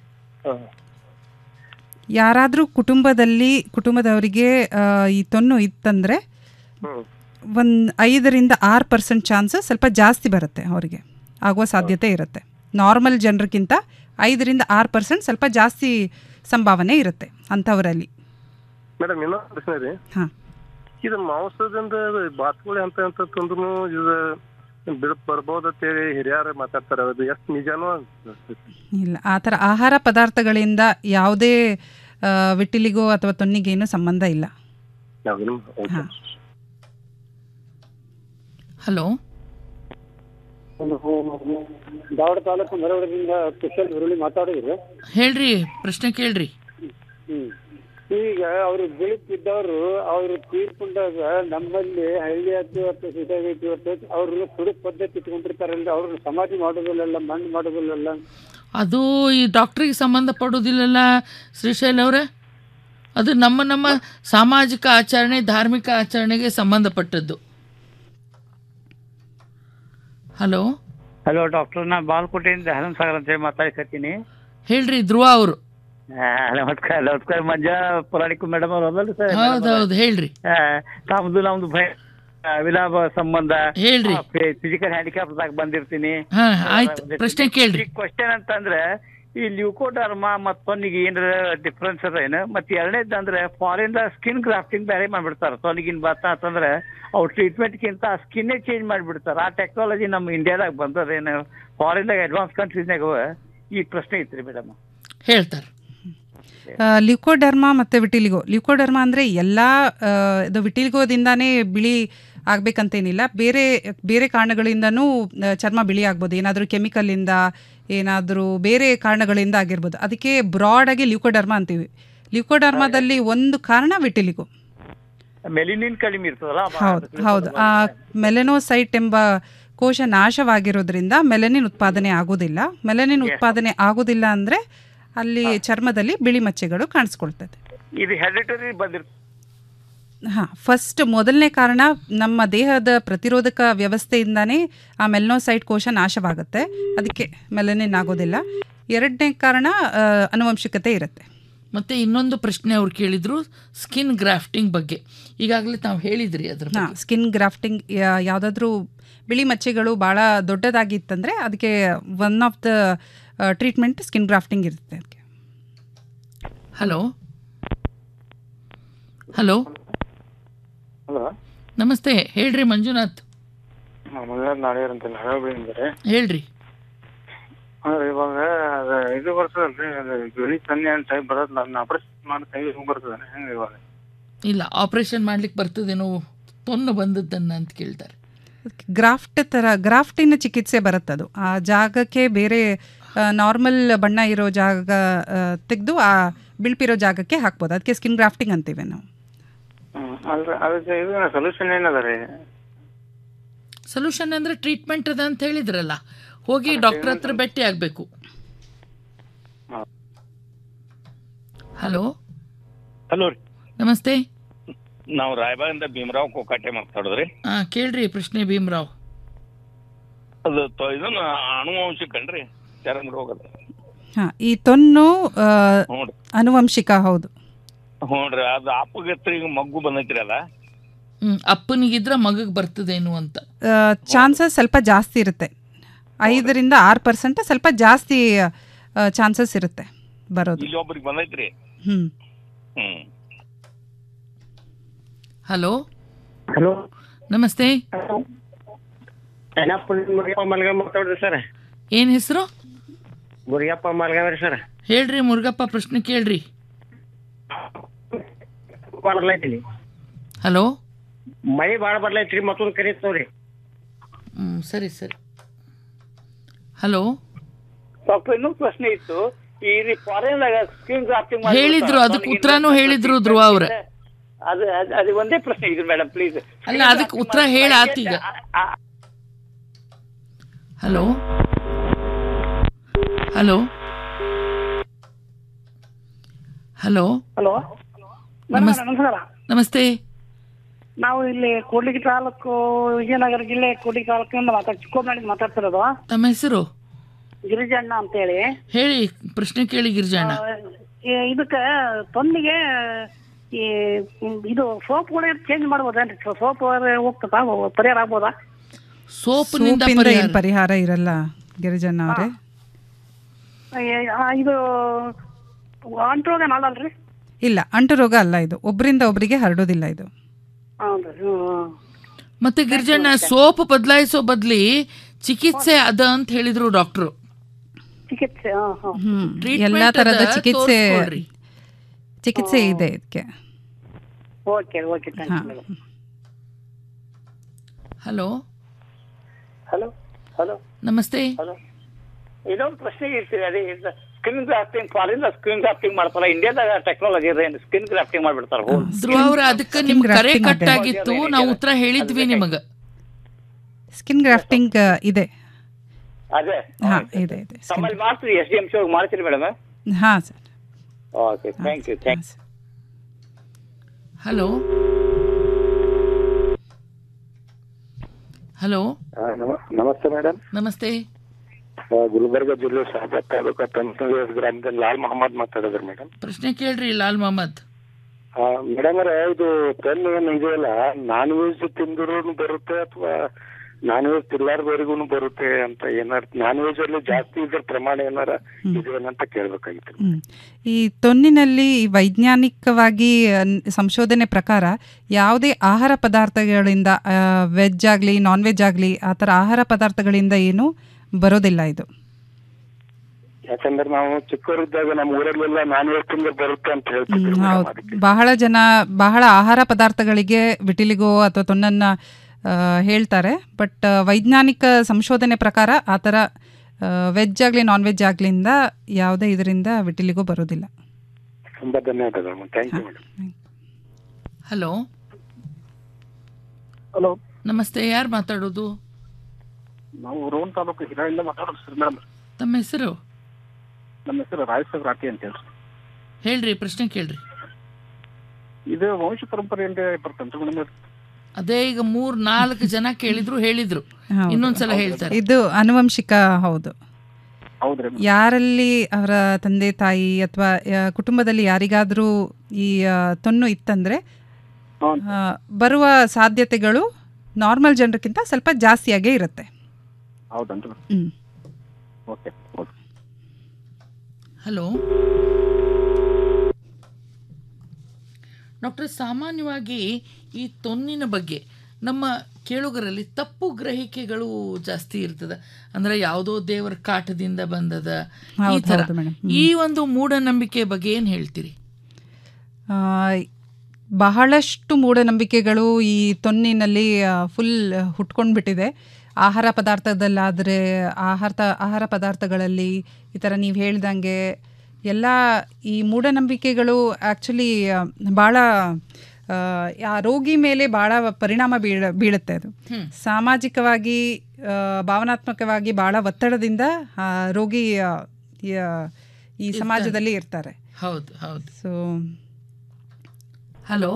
ಯಾರಾದರೂ ಕುಟುಂಬದಲ್ಲಿ ಕುಟುಂಬದವರಿಗೆ ಆ, ಈ ತೊನ್ನು ಇತ್ತಂದರೆ ಒಂದು ಐದರಿಂದ ಆರು ಪರ್ಸೆಂಟ್ ಚಾನ್ಸಸ್ ಸ್ವಲ್ಪ ಜಾಸ್ತಿ ಬರುತ್ತೆ ಅವರಿಗೆ ಆಗುವ ಸಾಧ್ಯತೆ ಇರುತ್ತೆ ನಾರ್ಮಲ್ ಜನರಿಗಿಂತ ಐದರಿಂದ ಆರು ಪರ್ಸೆಂಟ್ ಸ್ವಲ್ಪ ಜಾಸ್ತಿ ಸಂಭಾವನೆ ಇರುತ್ತೆ ಅಂಥವರಲ್ಲಿ ಮೇಡಮ್ ಇನ್ನೊಂದು ಪ್ರಶ್ನೆ ರೀ ಹಾಂ ಇದು ಮಾಂಸದಿಂದ ಬಾತುಕೋಳಿ ಅಂತ ಅಂತ ತಂದ್ರು ಇದು ಬಿಡುಪ್ ಬರ್ಬೋದತ್ತೇಳಿ ಹಿರಿಯರು ಮಾತಾಡ್ತಾರೆ ಅದು ಎಷ್ಟು ನಿಜಾನೋ ಇಲ್ಲ ಆ ಥರ ಆಹಾರ ಪದಾರ್ಥಗಳಿಂದ ಯಾವುದೇ ಆ, ವಿಟಿಲಿಗೋ ಅಥವಾ ತೊನ್ನಿಗೇನು ಸಂಬಂಧ ಇಲ್ಲ ಹಾಂ ಹಲೋ ಧಾರವಾಡ ತಾಲೂಕು ಮರವಡದಿಂದ ಸ್ಪೆಷಲ್ ಹುರುಳಿ ಮಾತಾಡಿದ್ರು ಹೇಳ್ರಿ ಪ್ರಶ್ನೆ ಕೇಳ್ರಿ ಹ್ಮ್ ಈಗ ಅವರು ಬಿಳಿಪಿದ್ದವರು ಅವರು ತೀರ್ಕೊಂಡಾಗ ನಮ್ಮಲ್ಲಿ ಹಳ್ಳಿ ಆಯ್ತು ಅಥವಾ ಸಿಟಾಗೈತಿ ಅಥವಾ ಅವರು ಸುಡು ಪದ್ಧತಿ ಇಟ್ಕೊಂಡಿರ್ತಾರಲ್ಲ ಅವ್ರನ್ನ ಸಮಾಧಿ ಮಾಡೋದಿಲ್ಲ ಮಣ್ಣು ಮಾಡೋದಿಲ್ಲ ಅದು ಈ ಡಾಕ್ಟ್ರಿಗೆ ಸಂಬಂಧಪಡೋದಿಲ್ಲಲ್ಲ ಶ್ರೀಶೈಲ್ ಅವರೇ ಅದು ನಮ್ಮ ನಮ್ಮ ಸಾಮಾಜಿಕ ಆಚರಣೆ ಧಾರ್ಮಿಕ ಆಚರಣೆಗೆ ಸಂಬಂಧಪಟ್ಟದ್ದು ಹಲೋ ಹಲೋ ಡಾಕ್ಟರ್ ನಾ ಬಾಲ್ಕೋಟೆಯಿಂದ ಹರಂ ಸಾಗರ್ ಅಂತ ಹೇಳಿ ಮಾತಾಡ್ಕತ್ತೀನಿ ಹೇಳ್ರಿ ಧ್ರುವ ಅವರು ಆ, ನಮಸ್ಕಾರ ನಮಸ್ಕಾರ ಮಂಜಾ ಪುರಾಣಿಕ ಮೇಡಮ್ ಅವ್ರು ಅದಲ್ರಿ ಸರ್ ಹೌದೌದು ಹೇಳ್ರಿ ತಮ್ದು ನಮ್ದು ಭಯ ಆ, ವಿಲಾಪ ಸಂಬಂಧ ಹೇಳ್ರಿ. ಫಿಸಿಕಲ್ ಹ್ಯಾಂಡಿಕ್ಯಾಪ್ ದಾಗ ಬಂದಿರ್ತೀನಿ ಹಾ ಆಯ್ತು ಪ್ರಶ್ನೆ ಕೇಳ್ರಿ ಕ್ವಶನ್ ಅಂತಂದ್ರೆ ಈ ಲ್ಯೂಕೋಡರ್ಮಾ ಮತ್ತೊಂದಿಗೆ ಏನಾರ ಡಿಫ್ರೆನ್ಸ್ ಅದ ಏನು ಮತ್ತೆ ಎರಡನೇದು ಅಂದ್ರೆ ಫಾರಿನ್ ಸ್ಕಿನ್ ಗ್ರಾಫ್ಟಿಂಗ್ ಬೇರೆ ಮಾಡ್ಬಿಡ್ತಾರ ತೊನಿಗಿನ ಬಾತ ಅಂತಂದ್ರೆ ಅವ್ರು ಟ್ರೀಟ್ಮೆಂಟ್ಗಿಂತ ಸ್ಕಿನ್ನೇ ಚೇಂಜ್ ಮಾಡ್ಬಿಡ್ತಾರ ಆ ಟೆಕ್ನಾಲಜಿ ನಮ್ಮ ಇಂಡಿಯಾದಾಗ ಬಂದದೇನು ಫಾರಿನ್ದಾಗ ಅಡ್ವಾನ್ಸ್ ಕಂಟ್ರೀಸ್ನಾಗ ಈ ಪ್ರಶ್ನೆ ಐತ್ರಿ ಮೇಡಮ್ ಹೇಳ್ತಾರೆ ಲ್ಯೂಕೋಡರ್ಮಾ ಮತ್ತು ವಿಟಿಲಿಗೋ ಲ್ಯೂಕೋಡರ್ಮಾ ಅಂದರೆ ಎಲ್ಲ ಆ, ಇದು ವಿಟಿಲಿಗೋದಿಂದಾನೇ ಬಿಳಿ ಆಗಬೇಕಂತೇನಿಲ್ಲ ಬೇರೆ ಬೇರೆ ಕಾರಣಗಳಿಂದನೂ ಆ, ಚರ್ಮ ಬಿಳಿ ಆಗ್ಬೋದು ಏನಾದರೂ ಕೆಮಿಕಲಿಂದ ಏನಾದರೂ ಬೇರೆ ಕಾರಣಗಳಿಂದ ಆಗಿರ್ಬೋದು ಅದಕ್ಕೆ ಬ್ರಾಡಾಗಿ ಲ್ಯೂಕೋಡರ್ಮಾ ಅಂತೀವಿ ಲ್ಯೂಕೋಡರ್ಮಾದಲ್ಲಿ ಒಂದು ಕಾರಣ ವಿಟಿಲಿಗೋ ಮೆಲಿನಿನ್ ಕಡಿಮೆ ಇರ್ತದಲ್ಲ ಹೌದು ಹೌದು ಆ ಮೆಲೆನೋಸೈಟ್ ಎಂಬ ಕೋಶ ನಾಶವಾಗಿರೋದ್ರಿಂದ ಮೆಲನಿನ್ ಉತ್ಪಾದನೆ ಆಗೋದಿಲ್ಲ ಮೆಲನಿನ್ ಉತ್ಪಾದನೆ ಆಗೋದಿಲ್ಲ ಅಂದರೆ ಅಲ್ಲಿ ಚರ್ಮದಲ್ಲಿ ಬಿಳಿ ಮಚ್ಚೆಗಳು ಕಾಣಿಸ್ಕೊಳ್ತದೆ ಇದು ಹೆರಿಟರಿ ಬಂದಿರ್ತದೆ ಹಾಂ ಫಸ್ಟ್ ಮೊದಲನೇ ಕಾರಣ ನಮ್ಮ ದೇಹದ ಪ್ರತಿರೋಧಕ ವ್ಯವಸ್ಥೆಯಿಂದಾನೇ ಆ ಮೆಲ್ನೋಸೈಟ್ ಕೋಶ ನಾಶವಾಗುತ್ತೆ ಅದಕ್ಕೆ ಮೆಲನಿನ್ ಆಗೋದಿಲ್ಲ ಎರಡನೇ ಕಾರಣ ಆ, ಅನುವಂಶಿಕತೆ ಇರುತ್ತೆ ಮತ್ತೆ ಇನ್ನೊಂದು ಪ್ರಶ್ನೆ ಅವ್ರು ಕೇಳಿದ್ರು ಸ್ಕಿನ್ ಗ್ರಾಫ್ಟಿಂಗ್ ಬಗ್ಗೆ ಈಗಾಗಲೇ ತಾವು ಹೇಳಿದ್ರಿ ಅದ್ರ ಹಾಂ ಸ್ಕಿನ್ ಗ್ರಾಫ್ಟಿಂಗ್ ಯಾವುದಾದ್ರೂ ಬಿಳಿ ಮಚ್ಚೆಗಳು ಭಾಳ ದೊಡ್ಡದಾಗಿತ್ತಂದರೆ ಅದಕ್ಕೆ one of the treatment skin grafting ಇರುತ್ತೆ ಅದಕ್ಕೆ ಹಲೋ ಹಲೋ ಹಲೋ ನಮಸ್ತೆ ಹೇಳ್ರಿ ಮಂಜುನಾಥ್ ಮಂಜುನಾಥ್ ನಾಳೆಯರ್ ಅಂತ ಹಳಬಳಿಂದರೆ ಹೇಳ್ರಿ ಅಂದ್ರೆ ಇವಾಗ ಅದ ಇದು ಬರ್ತದಲ್ರಿ ಅದು ಬಿಳಿ ತನ್ನೆ ಅಂತ ಟೈಪ್ ಬರೋದು ನನ್ನ ಆಪರೇಷನ್ ಮಾಡಿ ತೆಗಿ ಬರ್ತದ ಹೆಂಗ ಇವಾಗ ಇಲ್ಲ ಆಪರೇಷನ್ ಮಾಡ್ಲಿಕ್ಕೆ ಬರ್ತದೇನೋ ತೊನ್ನು ಬಂದದ್ದನ್ನ ಅಂತ ಕೇಳ್ತಾರೆ ಗ್ರಾಫ್ಟ್ ಥರ ಗ್ರಾಫ್ಟಿನ ಚಿಕಿತ್ಸೆ ಬರುತ್ತದು ಆ ಜಾಗಕ್ಕೆ ಬೇರೆ ನಾರ್ಮಲ್ ಬಣ್ಣ ಇರೋ ಜಾಗ ತೆಗೆದು ಆ ಬಿಳ್ಪಿರೋ ಜಾಗಕ್ಕೆ ಹಾಕ್ಬೋದು ಅದಕ್ಕೆ ಸ್ಕಿನ್ ಗ್ರಾಫ್ಟಿಂಗ್ ಅಂತೀವಿ ನಾವು ಹ್ಮ್ ಅಲ್ರಿ ಅದಕ್ಕೆ ಇದು ಸೊಲ್ಯೂಷನ್ ಏನದ ರೀ ಸೊಲ್ಯೂಷನ್ ಅಂದ್ರೆ ಟ್ರೀಟ್ಮೆಂಟ್ ಅದ ಅಂತ ಹೇಳಿದ್ರಲ್ಲ ಹೋಗಿ ಡಾಕ್ಟರ್ ಹತ್ರ ಭೇಟಿ ಆಗಬೇಕು ಹಲೋ ಹಲೋ ರೀ ನಮಸ್ತೆ ನಾವು ರಾಯಬಾಗಿಂದ ಭೀಮರಾವ್ ಕೋಕಾಟೆ ಮಾತಾಡೋದ್ರಿ ಆ, ಕೇಳ್ರಿ ಪ್ರಶ್ನೆ ಭೀಮರಾವ್ ಅದು ತ- ಇದನ್ನ ಅನುವಂಶಿಕನ್ರಿ ಚರ್ಮ ರೋಗದ ಹಾ ಈ ತೊನ್ನು ಆ, ಹ್ಞೂ ರೀ ಅನುವಂಶಿಕ ಹೌದು ಹ್ಞೂ ರೀ ಅದು ಅಪ್ಪಗತ್ರ ಈಗ ಮಗ್ಗು ಬಂದೈತ್ರಿ ಅದ ಹ್ಮ್ ಅಪ್ಪನಿಗಿದ್ರ ಮಗಗ್ ಬರ್ತದೇನು ಅಂತ ಚಾನ್ಸಸ್ ಸ್ವಲ್ಪ ಜಾಸ್ತಿ ಇರುತ್ತೆ ಐದರಿಂದ ಆರು ಪರ್ಸೆಂಟ್ ಸ್ವಲ್ಪ ಜಾಸ್ತಿ ಚಾನ್ಸಸ್ ಇರುತ್ತೆ ಬರೋದು ಇಲ್ಲಿ ಒಬ್ರಿಗೆ ಬಂದೈತ್ರಿ ಹ್ಮ್ ಹ್ಮ್ ಹಲೋ ಹಲೋ ನಮಸ್ತೆ ಮುರಿಯಪ್ಪ ಮಲ್ಗ ಮಾತಾಡ್ರಿ ಸರ್ ಏನ್ ಹೆಸರು ಮುರಿಯಪ್ಪ ಮಲ್ಗಾವ್ರಿ ಸರ್ ಹೇಳ್ರಿ ಮುರುಗಪ್ಪ ಪ್ರಶ್ನೆ ಕೇಳ್ರಿ ಬರ್ಲೈತಿಲಿ ಹಲೋ ಮಳಿ ಬಾಳ ಬರ್ಲೈತ್ರಿ ಮತ್ತೊಂದ್ ಕರೀತಾವ್ರಿ ಹ್ಮ್ ಸರಿ ಸರಿ ಹಲೋ ಡಾಕ್ಟರ್ ಇನ್ನೊಂದು ಪ್ರಶ್ನೆ ಇತ್ತು ಈ ಫಾರಿನ್ ಸ್ಕ್ರೀನ್ ಗ್ರಾಫ್ಟಿಂಗ್ ಹೇಳಿದ್ರು ಅದಕ್ಕೆ ಉತ್ತರನೂ ಹೇಳಿದ್ರು ಧ್ರುವ ಅವ್ರ ಅದು ಅದು- ಅದು ಒಂದೇ ಪ್ರಶ್ನೆ ಇದು ಮೇಡಮ್ ಪ್ಲೀಸ್ ಅಲ್ಲ ಅದಕ್ಕೆ ಉತ್ತರ ಹೇಳ ಆತೀಗ ಹಲೋ ಹಲೋ ಹಲೋ ಹಲೋ ನಮಸ್- ನಮಸ್ಕಾರ ನಮಸ್ತೆ ನಾವು ಇಲ್ಲಿ ಕೂಡ್ಲಿಗಿ ತಾಲೂಕು ವಿಜಯನಗರ ಜಿಲ್ಲೆ ಕೂಡ್ಲಿಗಿ ತಾಲೂಕಿನಿಂದ ಮಾತಾಡ್ ಚಿಕ್ಕೋಮಳ್ಳಿ ಮಾತಾಡ್ತಿರೋದು ತಮ್ಮ ಹೆಸರು ಗಿರಿಜಣ್ಣ ಅಂತೇಳಿ ಹೇಳಿ ಪ್ರಶ್ನೆ ಕೇಳಿ ಗಿರಿಜಣ್ಣ ಈ- ಇದಕ್ಕ ತೊಂದಿಗೆ ಈ ಇದು ಸೋಪ್ ಕೂಡ ಚೇಂಜ್ ಮಾಡ್ಬೋದೇನ್ರಿ ಸೋಪ್ ಹೋಗ್ತದ ಪರಿಹಾರ ಆಗ್ಬೋದಾ ಸೋಪ್ನಿಂದ ಸೋಪಿಂದ ಪರಿಹಾರ ಏನ್ ಪರಿಹಾರ ಇರಲ್ಲ ಗಿರಿಜಣ್ಣ ಅವರೇ ಏ- ಆ, ಇದು ಅಂಟ್ರೋಗ ಅಲ್ಲಲ್ರಿ ಇಲ್ಲ ಅಂಟು ರೋಗ ಅಲ್ಲ ಇದು ಒಬ್ರಿಂದ ಒಬ್ರಿಗೆ ಹರಡೋದಿಲ್ಲ ಇದು ಹೌದ್ರಿ ಹ್ಮ್ ಮತ್ತೆ ಗಿರಿಜಣ್ಣ ಸೋಪ್ ಬದಲಾಯಿಸೋ ಬದ್ಲಿ ಚಿಕಿತ್ಸೆ ಅದ ಅಂತ ಹೇಳಿದ್ರು ಡಾಕ್ಟ್ರು ಚಿಕಿತ್ಸೆ ಹಾ ಹಾ ಹ್ಮ್ Treatment ಎಲ್ಲಾ ತರದ ಅದ, ಚಿಕಿತ್ಸೆ ತೋರ್ಸ್ಕೊಳ್ರಿ. ಚಿಕಿತ್ಸೆ ಇದೆ ಇದಕ್ಕೆ ಓಕೆ ಓಕೆ ಥ್ಯಾಂಕ್ ಹಾ. You madam hello hello hello ನಮಸ್ತೆ ಹಲೋ ಇದೊಂದು ಪ್ರಶ್ನೆ ಇರ್ತೀರಿ ಅದೇ skin grafting foreign skin grafting ಮಾಡ್ತಾರ ಇಂಡಿಯಾದಾಗ ಟೆಕ್ನಾಲಜಿ ಇದೆ ಸ್ಕಿನ್ ಗ್ರಾಫ್ಟಿಂಗ್ ಮಾಡ್ಬಿಡ್ತಾರ ಧ್ರುವ ಅವ್ರ ಅದಕ್ಕೆ ನಿಮ್ ಕರೆ ಕಟ್ ಆಗಿತ್ತು ನಾವು ಉತ್ತರ ಹೇಳಿದ್ವಿ ನಿಮಗ ಸ್ಕಿನ್ ಗ್ರಾಫ್ಟಿಂಗ್ ಇದೆ ಅದೇ ಹಾ ಇದೆ ಇದೆ ತಮ್ಮಲ್ಲಿ ಮಾಡ್ತೀರಿ ಎಸ್ ಡಿ ಎಂ ಸಿ ಮಾಡ್ತೀರಿ ಮೇಡಮ್ ಹಾ sir okay thank you thank hello hello ನಮಸ್ತೆ ಮೇಡಮ್ ನಮಸ್ತೆ ಗುಲ್ಬರ್ಗ ಜಿಲ್ಲೆ ಶಾಬತ್ ತಾಲೂಕು ತಂತನೂರು ಗ್ರಾಮದಲ್ಲಿ ಲಾಲ್ ಮೊಹಮ್ಮದ್ ಮಾತಾಡಿದ್ರು ಮೇಡಮ್ ಪ್ರಶ್ನೆ ಕೇಳ್ರಿ ಲಾಲ್ ಮೊಹಮ್ಮದ್ ಮೇಡಮ್ ಅವರೇ ಇದು ಪೆನ್ ಏನು ಇದೆಯಲ್ಲ ನಾನ್ ವೆಜ್ ತಿಂದ್ರು ಬರುತ್ತೆ ಅಥವಾ ನಾನ್ ವೆಜ್ ತಿರ್ಲಾರ್ದವರಿಗೂ ಬರುತ್ತೆ ಅಂತ ಏನಾರ ನಾನ್ ವೆಜ್ ಅಲ್ಲಿ ಜಾಸ್ತಿ ಇದ್ರ ಪ್ರಮಾಣ ಏನಾರ ಇದೆಯೇನಂತ ಕೇಳ್ಬೇಕಾಗಿತ್ತು ಹ್ಮ್. ಈ ತೊನ್ನಿನಲ್ಲಿ ವೈಜ್ಞಾನಿಕವಾಗಿ ಅನ್- ಸಂಶೋಧನೆ ಪ್ರಕಾರ ಯಾವುದೇ ಆಹಾರ ಪದಾರ್ಥಗಳಿಂದ ವೆಜ್ ಆಗಲಿ ನಾನ್ ವೆಜ್ ಆಗಲಿ ಆ ಥರ ಆಹಾರ ಪದಾರ್ಥಗಳಿಂದ ಏನು ಬರೋದಿಲ್ಲ ಇದು ಯಾಕಂದ್ರೆ ನಾವು ಚಿಕ್ಕವರಿದ್ದಾಗ ನಮ್ಮ ಊರಲ್ಲೆಲ್ಲ ನಾನ್ ವೆಜ್ ತಿಂದ್ರೆ ಬರುತ್ತೆ ಅಂತ ಹೇಳ್ತಿದ್ರು ಹ್ಮ್, madam. ಹೌದು ಬಹಳ ಜನ ಬಹಳ ಆಹಾರ ಪದಾರ್ಥಗಳಿಗೆ ವಿಟಿಲಿಗೋ ಅಥವಾ ತೊನ್ನನ್ನ ಆ, ಹೇಳ್ತಾರೆ ಬಟ್ ವೈಜ್ಞಾನಿಕ ಸಂಶೋಧನೆ ಪ್ರಕಾರ ಆ ಥರ ವೆಜ್ ಆಗಲಿ ನಾನ್ ವೆಜ್ ಆಗ್ಲಿಂದ ಯಾವುದೇ ಇದರಿಂದ ವಿಟಿಲಿಗೋ ಬರೋದಿಲ್ಲ ತುಂಬಾ ಧನ್ಯವಾದಗಳು thank you madam hello hello ನಮಸ್ತೆ ಯಾರು ಮಾತಾಡೋದು ನಾವು ರೋಹನ್ ತಾಲೂಕು ಹಿರಾಯಿಂದ ಮಾತಾಡೋದು ಸರ್ ಮೇಡಮ್ ತಮ್ಮ ಹೆಸರು ನಮ್ಮ ಹೆಸರು ರಾಯಸಾಬ್ ರಾಠಿ ಅಂತ ಹೇಳ್ರಿ ಹೇಳ್ರಿ ಪ್ರಶ್ನೆ ಕೇಳ್ರಿ ಇದು ವಂಶ ಪರಂಪರೆ ಏನ್ರಿ ಬರ್ತಂತ ಮೇಡಮ್ ಅದೇ ಈಗ ಮೂರ್ ನಾಲ್ಕು ಜನ ಕೇಳಿದ್ರು ಹೇಳಿದ್ರು ಹೌದು. ಇನ್ನೊಂದ್ಸಲ ಹೇಳ್ತಾರೆ ಇದು ಅನುವಂಶಿಕ ಹೌದು ಹೌದ್ರಿ ಯಾರಲ್ಲಿ ಅವರ ತಂದೆ ತಾಯಿ ಅಥವಾ ಕುಟುಂಬದಲ್ಲಿ ಯಾರಿಗಾದರೂ ಈ ಆ, ತೊನ್ನು ಇತ್ತಂದ್ರೆ ಆ, ಬರುವ ಸಾಧ್ಯತೆಗಳು ನಾರ್ಮಲ್ ಜನರಿಗಿಂತ ಸ್ವಲ್ಪ ಜಾಸ್ತಿಯಾಗೇ ಇರುತ್ತೆ ಹೌದನ್ರಿ ಹ್ಮ್. ಓಕೆ ಓಕೆ ಹಲೋ ಡಾಕ್ಟರ್ ಸಾಮಾನ್ಯವಾಗಿ ಈ ತೊನ್ನಿನ ಬಗ್ಗೆ ನಮ್ಮ ಕೇಳುಗರಲ್ಲಿ ತಪ್ಪು ಗ್ರಹಿಕೆಗಳು ಜಾಸ್ತಿ ಇರ್ತದೆ ಅಂದ್ರೆ ಯಾವುದೋ ದೇವರ ಕಾಟದಿಂದ ಬಂದದ ಈ ಹೌದು, ಥರ ಹೌದು madam. ಈ ಒಂದು ಮೂಢನಂಬಿಕೆ ಬಗ್ಗೆ ಏನು ಹೇಳ್ತೀರಿ ಆ, ಬಹಳಷ್ಟು ಮೂಢನಂಬಿಕೆಗಳು ಈ ತೊನ್ನಿನಲ್ಲಿ ಫುಲ್ ಹುಟ್ಕೊಂಡ್ಬಿಟ್ಟಿದೆ ಆಹಾರ ಪದಾರ್ಥದಲ್ಲಾದರೆ ಆಹಾರ ಆಹಾರ ಪದಾರ್ಥಗಳಲ್ಲಿ ಈ ಥರ ನೀವು ಹೇಳ್ದಂಗೆ ಎಲ್ಲ ಈ ಮೂಢನಂಬಿಕೆಗಳು ಆ್ಯಕ್ಚುಲಿ ಭಾಳ ಆ, ಆ ರೋಗಿ ಮೇಲೆ ಭಾಳ ಪರಿಣಾಮ ಬೀಳ ಬೀಳುತ್ತೆ ಅದು ಹ್ಮ್. ಸಾಮಾಜಿಕವಾಗಿ ಆ, ಭಾವನಾತ್ಮಕವಾಗಿ ಭಾಳ ಒತ್ತಡದಿಂದ ಆ, ರೋಗಿ ಆ, ಈ, ಆ, ಈ ಸಮಾಜದಲ್ಲಿ ಇರ್ತಾರೆ ಹೌದು ಹೌದು ಸೊ ಹಲೋ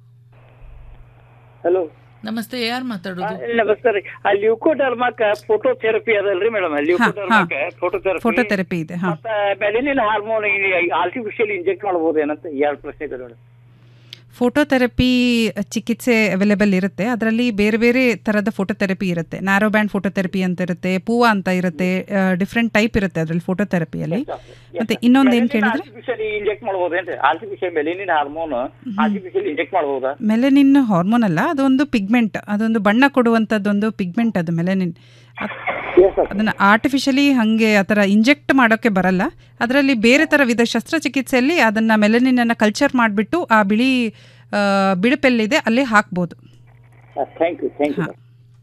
ಹಲೋ ನಮಸ್ತೆ ಯಾರು ಮಾತಾಡೋದು ನಮಸ್ಕಾರ ರೀ ಆ ಲ್ಯೂಕೋಡರ್ಮಾಕ ಫೋಟೋ ಥೆರಪಿ ಅದಲ್ರಿ ಮೇಡಮ್ ಲ್ಯೂಕೋಡರ್ಮಾಕ ಫೋಟೋ ಥೆರಪಿ ಫೋಟೋಥೆರಪಿ ಇದೆ ಹಾ ಮತ್ತ ಮೆಲಿನಿನ್ ಹಾರ್ಮೋನ್ ಆರ್ಟಿಫಿಷಿಯಲ್ ಇಂಜೆಕ್ಟ್ ಮಾಡಬಹುದು ಏನಂತ ಎರಡು ಪ್ರಶ್ನೆ ಇದೆ ಮೇಡಮ್ ಫೋಟೋಥೆರಪಿ ಚಿಕಿತ್ಸೆ ಅವೈಲೇಬಲ್ ಇರುತ್ತೆ ಅದರಲ್ಲಿ ಬೇರೆ ಬೇರೆ ಥರದ ಫೋಟೋಥೆರಪಿ ಇರುತ್ತೆ ನ್ಯಾರೋ ಬ್ಯಾಂಡ್ ಫೋಟೋಥೆರಪಿ ಅಂತ ಇರುತ್ತೆ ಪೂವ ಅಂತ ಇರುತ್ತೆ ಡಿಫ್ರೆಂಟ್ ಟೈಪ್ ಇರುತ್ತೆ ಅದರಲ್ಲಿ ಫೋಟೋಥೆರಪಿಯಲ್ಲಿ ಮತ್ತೆ ಇನ್ನೊಂದು ಏನು ಕೇಳಿದ್ರೆ ಆರ್ಟಿಫಿಷಿಯಲ್ ಇಂಜೆಕ್ಟ್ ಮಾಡಬಹುದೇನ್ರಿ artificial melanin hormone artificial inject ಮಾಡಬಹುದಾ ಮೆಲೆನಿನ್ ಹಾರ್ಮೋನ್ ಅಲ್ಲ ಅದೊಂದು ಪಿಗ್ಮೆಂಟ್ ಅದೊಂದು ಬಣ್ಣ ಕೊಡುವಂಥದ್ದೊಂದು ಪಿಗ್ಮೆಂಟ್ ಅದು ಮೆಲೆನಿನ್ ಅದನ್ನು ಆರ್ಟಿಫಿಷಿಯಲಿ ಹಾಗೆ ಆ ಥರ ಇಂಜೆಕ್ಟ್ ಮಾಡೋಕ್ಕೆ ಬರಲ್ಲ ಅದರಲ್ಲಿ ಬೇರೆ ಥರ ವಿಧ ಶಸ್ತ್ರಚಿಕಿತ್ಸೆಯಲ್ಲಿ ಅದನ್ನು ಮೆಲೆನಿನನ್ನು ಕಲ್ಚರ್ ಮಾಡಿಬಿಟ್ಟು ಆ ಬಿಳಿ ಆ, ಬಿಳುಪೆಲ್ಲಿದೆ ಅಲ್ಲಿ ಹಾಕ್ಬೋದು thank you thank you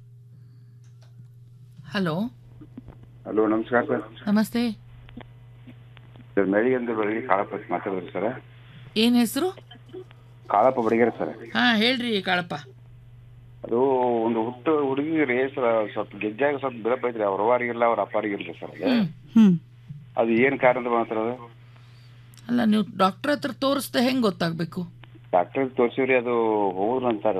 hello hello ನಮಸ್ಕಾರ ಸರ್ ನಮಸ್ತೆ ಸರ್ ಮೆಳಿಗೆಂದು ಬೆಳಗ್ಗೆ ಕಾಳಪ್ಪ ಮಾತಾಡೋದು ಸರ್ ಏನ್ ಹೆಸರು ಕಾಳಪ್ಪ ಬಡಿಗೆರೆ ಸರ್ ಹಾ ಹೇಳ್ರಿ ಕಾಳಪ್ಪ ಅದು ಒಂದು ಹುಟ್ಟು ಹುಡುಗಿ ರೀ ಸರ್ ಸ್ವಲ್ಪ ಗೆಜ್ಜಾಗ ಸ್ವಲ್ಪ ಬಿಳಪ್ ಐತ್ರಿ ಅವ್ರ ಅವ್ವಾರಿಗಿಲ್ಲ ಅವ್ರ ಅಪ್ಪಾರಿಗಿಲ್ಲ ಸರ್ ಹ್ಮ್ ಅದು ಏನ್ ಕಾರಣ ಮಾಡ್ತಾರ ಅದು ಅಲ್ಲ ನೀವು ಡಾಕ್ಟರ್ ಹತ್ರ ತೋರಿಸ್ದೆ ಹೆಂಗ್ ಗೊತ್ತಾಗ್ಬೇಕು ಡಾಕ್ಟರ್ ತೋರ್ಸಿವ್ರಿ ಅದು ಹೋಗುದು ಅಂತಾರ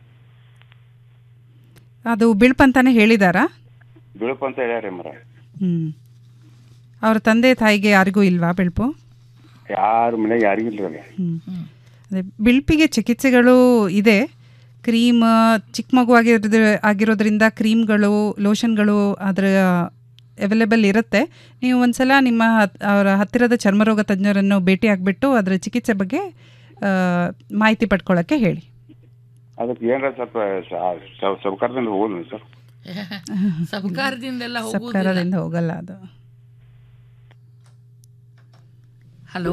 ಅದು ಬಿಳುಪಂತಾನೆ ಹೇಳಿದಾರಾ ಬಿಳಪ್ ಅಂತ ಹೇಳ್ಯಾರಿ ಮರ ಹ್ಮ್ ಅವ್ರ ತಂದೆ ತಾಯಿಗೆ ಯಾರಿಗೂ ಇಲ್ವಾ ಬಿಳುಪು ಯಾರ ಮನೆಗೆ ಯಾರಿಗಿಲ್ರಿ ಅದು ಹ್ಮ್. ಅದೇ ಬಿಳ್ಪಿಗೆ ಚಿಕಿತ್ಸೆಗಳು ಇದೆ ಕ್ರೀಮ್ ಚಿಕ್ಕ ಮಗು ಆಗಿರೋದ್ರ ಆಗಿರೋದ್ರಿಂದ ಕ್ರೀಮ್ಗಳು ಲೋಷನ್ಗಳು ಅದರ ಅವೈಲೇಬಲ್ ಇರುತ್ತೆ ನೀವು ಒಂದ್ಸಲ ನಿಮ್ಮ ಹತ್- ಅವರ ಹತ್ತಿರದ ಚರ್ಮರೋಗ ತಜ್ಞರನ್ನು ಭೇಟಿ ಆಗಿಬಿಟ್ಟು ಅದರ ಚಿಕಿತ್ಸೆ ಬಗ್ಗೆ ಆ, ಮಾಹಿತಿ ಪಡ್ಕೊಳ್ಳೋಕ್ಕೆ ಹೇಳಿ ಅದಕ್ಕೆ ಏನಾರ ಸ್ವಲ್ಪ ಸೌಕರ್ಯದಿಂದ ಹೋಗುದು ಸರ್ ಸಬ್ಕಾರದಿಂದೆಲ್ಲ ಹೋಗುವುದಿಲ್ಲ ಸರ್ಕಾರದಿಂದ ಹೋಗಲ್ಲ ಅದು ಹಲೋ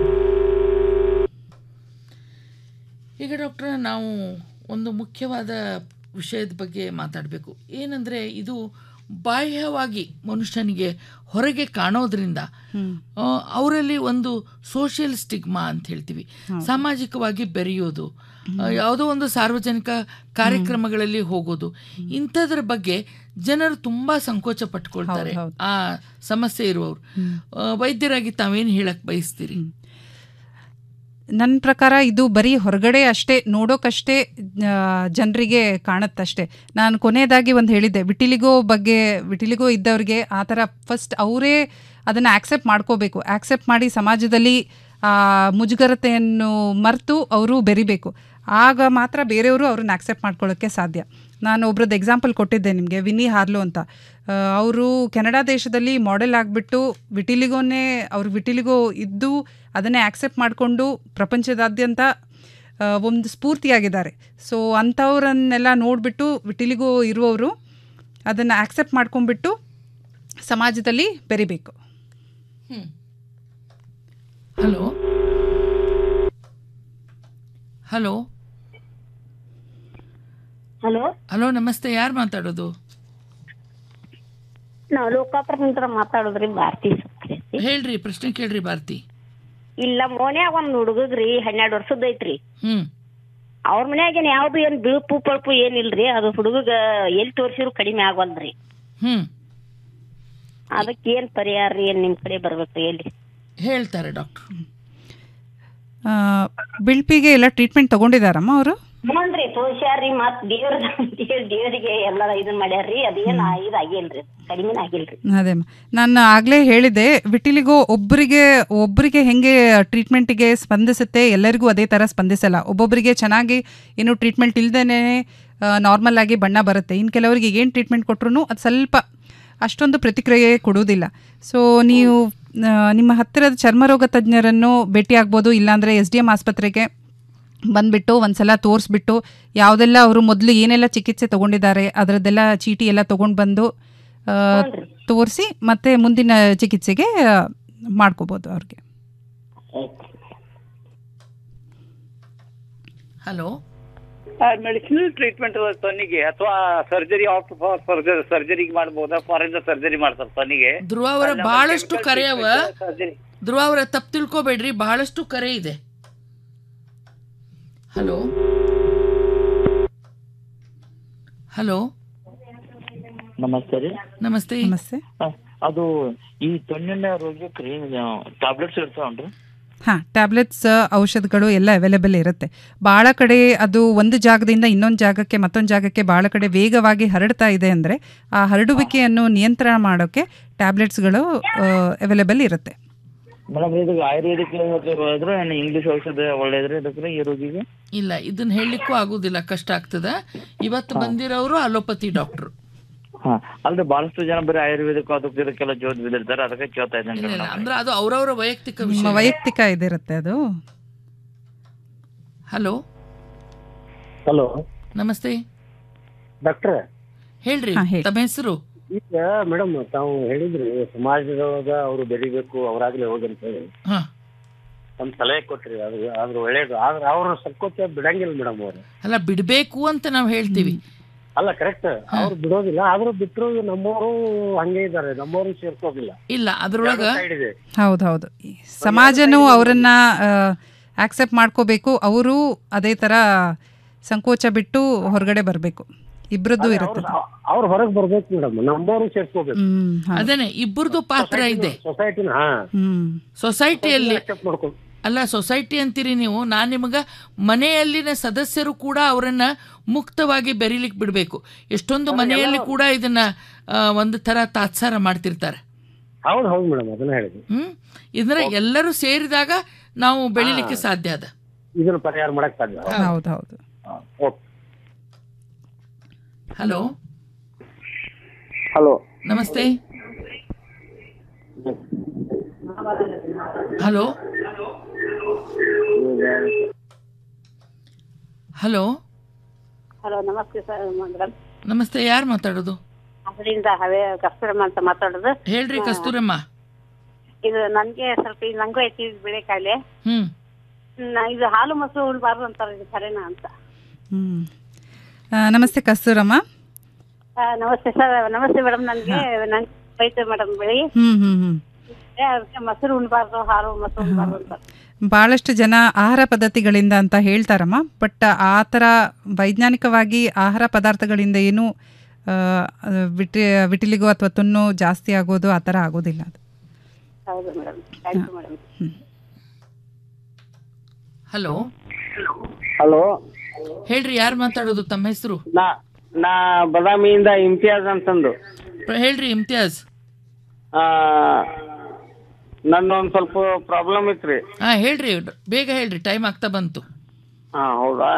ಈಗ ಡಾಕ್ಟ್ರ ನಾವು ಒಂದು ಮುಖ್ಯವಾದ ವಿಷಯದ ಬಗ್ಗೆ ಮಾತಾಡಬೇಕು ಏನಂದರೆ ಇದು ಬಾಹ್ಯವಾಗಿ ಮನುಷ್ಯನಿಗೆ ಹೊರಗೆ ಕಾಣೋದ್ರಿಂದ ಆ, ಅವರಲ್ಲಿ ಒಂದು ಸೋಷಿಯಲ್ ಸ್ಟಿಗ್ಮಾ ಅಂತ ಹೇಳ್ತೀವಿ ಸಾಮಾಜಿಕವಾಗಿ ಬೆರೆಯೋದು ಆ, ಯಾವುದೋ ಒಂದು ಸಾರ್ವಜನಿಕ ಕಾರ್ಯಕ್ರಮಗಳಲ್ಲಿ ಹೋಗೋದು ಇಂಥದ್ರ ಬಗ್ಗೆ ಜನರು ತುಂಬಾ ಸಂಕೋಚ ಪಟ್ಕೊಳ್ತಾರೆ ಆ ಸಮಸ್ಯೆ ಇರುವವರು ಆ, ವೈದ್ಯರಾಗಿ ತಾವೇನು ಹೇಳಕ್ ಬಯಸ್ತೀರಿ ನನ್ನ ಪ್ರಕಾರ ಇದು ಬರೀ ಹೊರಗಡೆ ಅಷ್ಟೇ ನೋಡೋಕಷ್ಟೇ ಜನರಿಗೆ ಕಾಣುತ್ತಷ್ಟೇ ನಾನು ಕೊನೆಯದಾಗಿ ಒಂದು ಹೇಳಿದ್ದೆ ವಿಟಿಲಿಗೋ ಬಗ್ಗೆ ವಿಟಿಲಿಗೋ ಇದ್ದವ್ರಿಗೆ ಆ ಥರ ಫಸ್ಟ್ ಅವರೇ ಅದನ್ನು ಆಕ್ಸೆಪ್ಟ್ ಮಾಡ್ಕೋಬೇಕು ಆಕ್ಸೆಪ್ಟ್ ಮಾಡಿ ಸಮಾಜದಲ್ಲಿ ಆ ಮುಜುಗರತೆಯನ್ನು ಮರೆತು ಅವರು ಬೆರಿಬೇಕು ಆಗ ಮಾತ್ರ ಬೇರೆಯವರು ಅವ್ರನ್ನ ಆಕ್ಸೆಪ್ಟ್ ಮಾಡ್ಕೊಳ್ಳೋಕ್ಕೆ ಸಾಧ್ಯ ನಾನು ಒಬ್ರದ್ದು ಎಕ್ಸಾಂಪಲ್ ಕೊಟ್ಟಿದ್ದೆ ನಿಮಗೆ ವಿನಿ ಹಾರ್ಲೋ ಅಂತ ಅವರು ಕೆನಡಾ ದೇಶದಲ್ಲಿ ಮಾಡೆಲ್ ಆಗಿಬಿಟ್ಟು ವಿಟಿಲಿಗೋನೇ ಅವ್ರು ವಿಟಿಲಿಗೋ ಇದ್ದು ಅದನ್ನೇ ಆಕ್ಸೆಪ್ಟ್ ಮಾಡಿಕೊಂಡು ಪ್ರಪಂಚದಾದ್ಯಂತ ಆ, ಒಂದು ಸ್ಫೂರ್ತಿಯಾಗಿದ್ದಾರೆ ಸೊ ಅಂಥವ್ರನ್ನೆಲ್ಲ ನೋಡಿಬಿಟ್ಟು ವಿಟಿಲಿಗೋ ಇರುವವರು ಅದನ್ನು ಆಕ್ಸೆಪ್ಟ್ ಮಾಡ್ಕೊಂಡ್ಬಿಟ್ಟು ಸಮಾಜದಲ್ಲಿ ಬೆರಿಬೇಕು ಹಲೋ ಹಲೋ ಹಲೋ ಹಲೋ ನಮಸ್ತೆ ಯಾರು ಮಾತಾಡೋದು ನಾವು ಲೋಕಾಪುರದಿಂದ ಮಾತಾಡೋದ್ರಿ ಭಾರತಿ ಸಕ್ರೆ ಹೇಳ್ರಿ ಪ್ರಶ್ನೆ ಕೇಳ್ರಿ ಭಾರತಿ ಇಲ್ಲ ಮೋನ್ಯಾಗ ಒಂದ್ ಹುಡುಗಗ್ರಿ ಹನ್ನೆರಡು ವರ್ಷದ ಐತ್ರಿ ಹ್ಮ್ ಅವ್ರ ಮನ್ಯಾಗೇನ್ ಯಾವ್ದು ಏನ್ ಬಿಳುಪು ಪಳುಪು ಏನಿಲ್ರಿ ಅದು ಹುಡುಗಗ ಎಲ್ಲಿ ತೋರ್ಸಿದ್ರು ಕಡಿಮೆ ಆಗವಲ್ರಿ ಹ್ಮ್ ಅದಕ್ಕೆ ಏನ್ ಪರಿಹಾರ ರೀ ಏನ್ ನಿಮ್ ಕಡೆ ಬರ್ಬೇಕು ಎಲ್ಲಿ ಹೇಳ್ತಾರೆ ಡಾಕ್ಟರ್ ಆ, ಬಿಳ್ಪಿಗೆ ಎಲ್ಲ ಟ್ರೀಟ್ಮೆಂಟ್ ತಗೊಂಡಿದ್ದಾರಮ್ಮ ಅವರು ಹ್ಞೂನ್ರಿ ತೋರ್ಸ್ಯಾರ್ರಿ ಮತ್ ದೇವ್ರ ದೇವ್ರಿಗೆ ಎಲ್ಲ ಇದನ್ ಮಾಡ್ಯಾರ್ರಿ ಅದೇನ್ ಇದಾಗಿಲ್ರಿ ಕಡಿಮೆನ ಆಗಿಲ್ರಿ ಅದೇ ಅಮ್ಮ. ನಾನು ಆಗಲೇ ಹೇಳಿದೆ ವಿಟಿಲಿಗೋ ಒಬ್ಬರಿಗೆ ಒಬ್ಬರಿಗೆ ಹೆಂಗೆ ಟ್ರೀಟ್ಮೆಂಟಿಗೆ ಸ್ಪಂದಿಸುತ್ತೆ ಎಲ್ಲರಿಗೂ ಅದೇ ಥರ ಸ್ಪಂದಿಸಲ್ಲ ಒಬ್ಬೊಬ್ಬರಿಗೆ ಚೆನ್ನಾಗಿ ಏನು ಟ್ರೀಟ್ಮೆಂಟ್ ಇಲ್ದೇ ನಾರ್ಮಲ್ ಆಗಿ ಬಣ್ಣ ಬರುತ್ತೆ ಇನ್ನು ಕೆಲವರಿಗೆ ಏನು ಟ್ರೀಟ್ಮೆಂಟ್ ಕೊಟ್ರು ಅದು ಸ್ವಲ್ಪ ಅಷ್ಟೊಂದು ಪ್ರತಿಕ್ರಿಯೆ ಕೊಡುವುದಿಲ್ಲ ಸೊ ನೀವು ಆ, ನಿಮ್ಮ ಹತ್ತಿರದ ಚರ್ಮರೋಗ ತಜ್ಞರನ್ನು ಭೇಟಿ ಆಗ್ಬೋದು ಇಲ್ಲಾಂದರೆ ಎಸ್ ಡಿ ಎಮ್ ಆಸ್ಪತ್ರೆಗೆ ಬಂದ್ಬಿಟ್ಟು ಒಂದ್ಸಲ ತೋರಿಸ್ಬಿಟ್ಟು ಯಾವುದೆಲ್ಲ ಅವರು ಮೊದಲು ಏನೆಲ್ಲ ಚಿಕಿತ್ಸೆ ತಗೊಂಡಿದ್ದಾರೆ ಅದರದ್ದೆಲ್ಲ ಚೀಟಿ ಎಲ್ಲ ತೊಗೊಂಡು ಬಂದು ತೋರಿಸಿ ಮತ್ತೆ ಮುಂದಿನ ಚಿಕಿತ್ಸೆಗೆ ಆ, ಮಾಡ್ಕೋಬೋದು ಅವ್ರಿಗೆ ಹಲೋ ಮೆಡಿಸಿನಲ್ ಟ್ರೀಟ್ಮೆಂಟ್ ತೊನ್ನಿಗೆ ಅಥವಾ ಸರ್ಜರಿ ಆಫ್ ಸರ್ಜರಿ ಸರ್ಜರಿಗೆ ಮಾಡ್ಬೋದಾ ಫಾರಿನ್ ಸರ್ಜರಿ ಮಾಡ್ತಾರೆ ತೊನ್ನಿಗೆ ಧ್ರುವ ಅವರ ಬಹಳಷ್ಟು ಕರೆ ಅವ ಸರ್ಜರಿ ಧ್ರುವ ಅವರ ತಪ್ಪು ತಿಳ್ಕೊಬೇಡ್ರಿ ಬಹಳಷ್ಟು ಕರೆ ಇದೆ ಹಲೋ ಹಲೋ ನಮಸ್ತೆ ರೀ ನಮಸ್ತೆ ನಮಸ್ತೆ ಅದು ಈ ತೊಣ್ಣಿನ ರೋಗಕ್ಕೆ ಟ್ಯಾಬ್ಲೆಟ್ಸ್ ಇರ್ತಾವನ್ರಿ ಹಾಂ ಟ್ಯಾಬ್ಲೆಟ್ಸ್ ಔಷಧಗಳು ಎಲ್ಲ ಅವೈಲೇಬಲ್ ಇರುತ್ತೆ ಭಾಳ ಕಡೆ ಅದು ಒಂದು ಜಾಗದಿಂದ ಇನ್ನೊಂದು ಜಾಗಕ್ಕೆ ಮತ್ತೊಂದು ಜಾಗಕ್ಕೆ ಭಾಳ ಕಡೆ ವೇಗವಾಗಿ ಹರಡ್ತಾ ಇದೆ ಅಂದರೆ ಆ ಹರಡುವಿಕೆಯನ್ನು ನಿಯಂತ್ರಣ ಮಾಡೋಕ್ಕೆ ಟ್ಯಾಬ್ಲೆಟ್ಸ್ಗಳು ಅವೈಲೇಬಲ್ ಇರುತ್ತೆ ಮೇಡಮ್ ಇದು ಆಯುರ್ವೇದಿಕ್ ಹೋದ್ರೆ ಇಂಗ್ಲಿಷ್ ಔಷಧ ಒಳ್ಳೇದ್ರಿ ಅದಕ್ಕೆ ಈ ರೋಗಿಗೆ ಇಲ್ಲ ಇದನ್ನ ಹೇಳಲಿಕ್ಕೂ ಆಗುದಿಲ್ಲ ಕಷ್ಟ ಆಗ್ತದ ಇವತ್ತು ಬಂದಿರೋರು ಅಲೋಪತಿ ಡಾಕ್ಟ್ರು ಹಾ ಅಲ್ರಿ ಬಹಳಷ್ಟು ಜನ ಬರೀ ಆಯುರ್ವೇದಿಕ್ ಅದಕ್ಕೆ ಇದಕ್ಕೆಲ್ಲ ಜೋತ್ ಬಿದ್ದಿರ್ತಾರೆ ಅದಕ್ಕೆ ಕೇಳ್ತಾ ಇದ್ದೇನೆ ಇಲ್ಲ ಇಲ್ಲ ಅಂದ್ರೆ ಅದು ಅವರವರ ವೈಯಕ್ತಿಕ ನಿಮ್ಮ ವಿಷಯ ವೈಯಕ್ತಿಕ ಇದಿರುತ್ತೆ ಅದು ಹಲೋ ಹಲೋ ನಮಸ್ತೆ ಡಾಕ್ಟ್ರೆ ಹೇಳ್ರಿ ತಮ್ಮ ಹೆಸರು ಈಗ ಮೇಡಮ್ ತಾವು ಹೇಳಿದ್ರಿ ಸಮಾಜದೊಳಗ ಅವ್ರು ಬೆಳಿಬೇಕು ಅವರಾಗ್ಲೇ ಹೋಗಂತ ಹೇಳಿ ಹಾ. ಒಂದ್ ಸಲಹೆ ಕೊಟ್ರಿ ಅದು ಆದ್ರೆ ಒಳ್ಳೇದು ಆದ್ರೆ ಅವ್ರು ಸಂಕೋಚ ಬಿಡಂಗಿಲ್ಲ ಮೇಡಮ್ ಅವ್ರು ಅಲ್ಲ ಬಿಡ್ಬೇಕು ಅಂತ ನಾವು ಹೇಳ್ತೀವಿ ಅಲ್ಲ ಕರೆಕ್ಟ್ ಅವ್ರು ಬಿಡೋದಿಲ್ಲ ಆದ್ರೂ ಬಿಟ್ರು ನಮ್ಮವರು ಹಂಗೆ ಇದ್ದಾರೆ ನಮ್ಮವರು ಸೇರ್ಕೋದಿಲ್ಲ ಇಲ್ಲ ಅದ್ರೊಳಗ ಎರಡು side ಇದೆ ಹೌದು ಹೌದು ಈ ಸಮಾಜನೂ ಅವರನ್ನ ಆಕ್ಸೆಪ್ಟ್ ಮಾಡ್ಕೋಬೇಕು ಅವರು ಅದೇ ಥರ ಸಂಕೋಚ ಬಿಟ್ಟು ಹೊರಗಡೆ ಬರಬೇಕು ಇಬ್ಬರದ್ದು ಇರುತ್ತೆ ಅವ್ರು ಹೊರಗೆ ಬರ್ಬೇಕು ಮೇಡಮ್ ನಮ್ಮವರು ಸೇರ್ಕೋಬೇಕು ಹ್ಮ್ ಹೌದು. ಅದೇನೆ ಇಬ್ಬರದು ಪಾತ್ರ ಇದೆ ಸೊಸೈಟಿನ ಹಾ ಹ್ಮ್ ಸೊಸೈಟಿಯಲ್ಲಿ accept ಮಾಡ್ಕೊ ಅಲ್ಲ ಸೊಸೈಟಿ ಅಂತೀರಿ ನೀವು ನಾನು ನಿಮಗ ಮನೆಯಲ್ಲಿನ ಸದಸ್ಯರು ಕೂಡ ಅವರನ್ನ ಮುಕ್ತವಾಗಿ ಬೆರಿಲಿಕ್ಕೆ ಬಿಡಬೇಕು ಎಷ್ಟೊಂದು ಮನೆಯಲ್ಲಿ ಕೂಡ ಇದನ್ನ ಆ, ಒಂದು ತರ ತಾತ್ಸಾರ ಮಾಡ್ತಿರ್ತಾರೆ ಹೌದು ಹೌದು ಮೇಡಮ್ ಅದನ್ನ ಹೇಳಿದ್ವಿ ಹ್ಮ್ ಇದನ್ನ ಎಲ್ಲರೂ ಸೇರಿದಾಗ ನಾವು ಬೆಳಿಲಿಕ್ಕೆ ಸಾಧ್ಯ ಅದ ಇದನ್ನ ಪರಿಹಾರ ಮಾಡಕ್ ಸಾಧ್ಯ ಹೌದು ಹೌದು ಓಕೆ ಹಲೋ ಹಲೋ ನಮಸ್ತೆ ಹಲೋ ಹಲೋ ಹಲೋ ನಮಸ್ತೆ ಸರ್ ಮೇಡಮ್ ನಮಸ್ತೆ ಯಾರು ಮಾತಾಡೋದು ಅದರಿಂದ ಹವೇ ಕಸ್ತೂರಮ್ಮ ಅಂತ ಮಾತಾಡೋದು ಹೇಳ್ರಿ ಹಾ. ಕಸ್ತೂರಮ್ಮ ಇದು ನನ್ಗೆ ಸ್ವಲ್ಪ ಈ ನಂಗೂ ಐತಿ ಬೆಳೆ ಕಾಯಿಲೆ ಹ್ಮ್ ನ- ಇದು ಹಾಲು ಮೊಸರು ಉಳ್ಬಾರ್ದು ಅಂತಾರೆ ಇದು ಖರೇನಾ ಅಂತ ಹ್ಮ್ ಆ, ನಮಸ್ತೆ ಕಸ್ತೂರಮ್ಮ ಆ, ನಮಸ್ತೆ ಸರ್ ನಮಸ್ತೆ ಮೇಡಮ್ ನನ್ಗೆ ನಂಗೆ ಐತೆ ಮೇಡಮ್ ಬೆಳಿ ಹ್ಮ್ ಹ್ಮ್ ಹ್ಮ್ ಅದಕ್ಕೆ ಮೊಸರು ಉಣ್ಬಾರ್ದು ಹಾಲು ಮೊಸರು ಉಣ್ಬಾರ್ದು ಅಂತ ಭಾಳಷ್ಟು ಜನ ಆಹಾರ ಪದ್ಧತಿಗಳಿಂದ ಅಂತ ಹೇಳ್ತಾರಮ್ಮ ಬಟ್ ಆ ಥರ ವೈಜ್ಞಾನಿಕವಾಗಿ ಆಹಾರ ಪದಾರ್ಥಗಳಿಂದ ಏನು ಆ, ವಿಟಿ ವಿಟಿಲಿಗೋ ಅಥವಾ ತುನ್ನು ಜಾಸ್ತಿ ಆಗೋದು ಆ ಥರ ಆಗೋದಿಲ್ಲ ಅದು ಹೌದು madam thank you madam hello hello ಹೇಳ್ರಿ ಯಾರು ಮಾತಾಡೋದು ತಮ್ಮ ಹೆಸರು ನಾ ನಾ ಬದಾಮಿಯಿಂದ ಇಮ್ತಿಯಾಜ್ ಅಂತಂದು ಹೇಳ್ರಿ ಇಮ್ತಿಯಾಜ್ ಆ ನಂದೊಂದ್ ಸ್ವಲ್ಪ ಪ್ರಾಬ್ಲಮ್ ಇತ್ರಿ ಹಾ ಹೇಳ್ರಿ ಬೇಗ ಹೇಳ್ರಿ ಟೈಮ್ ಆಗ್ತಾ ಬಂತು ಹಾ ಹೌದಾ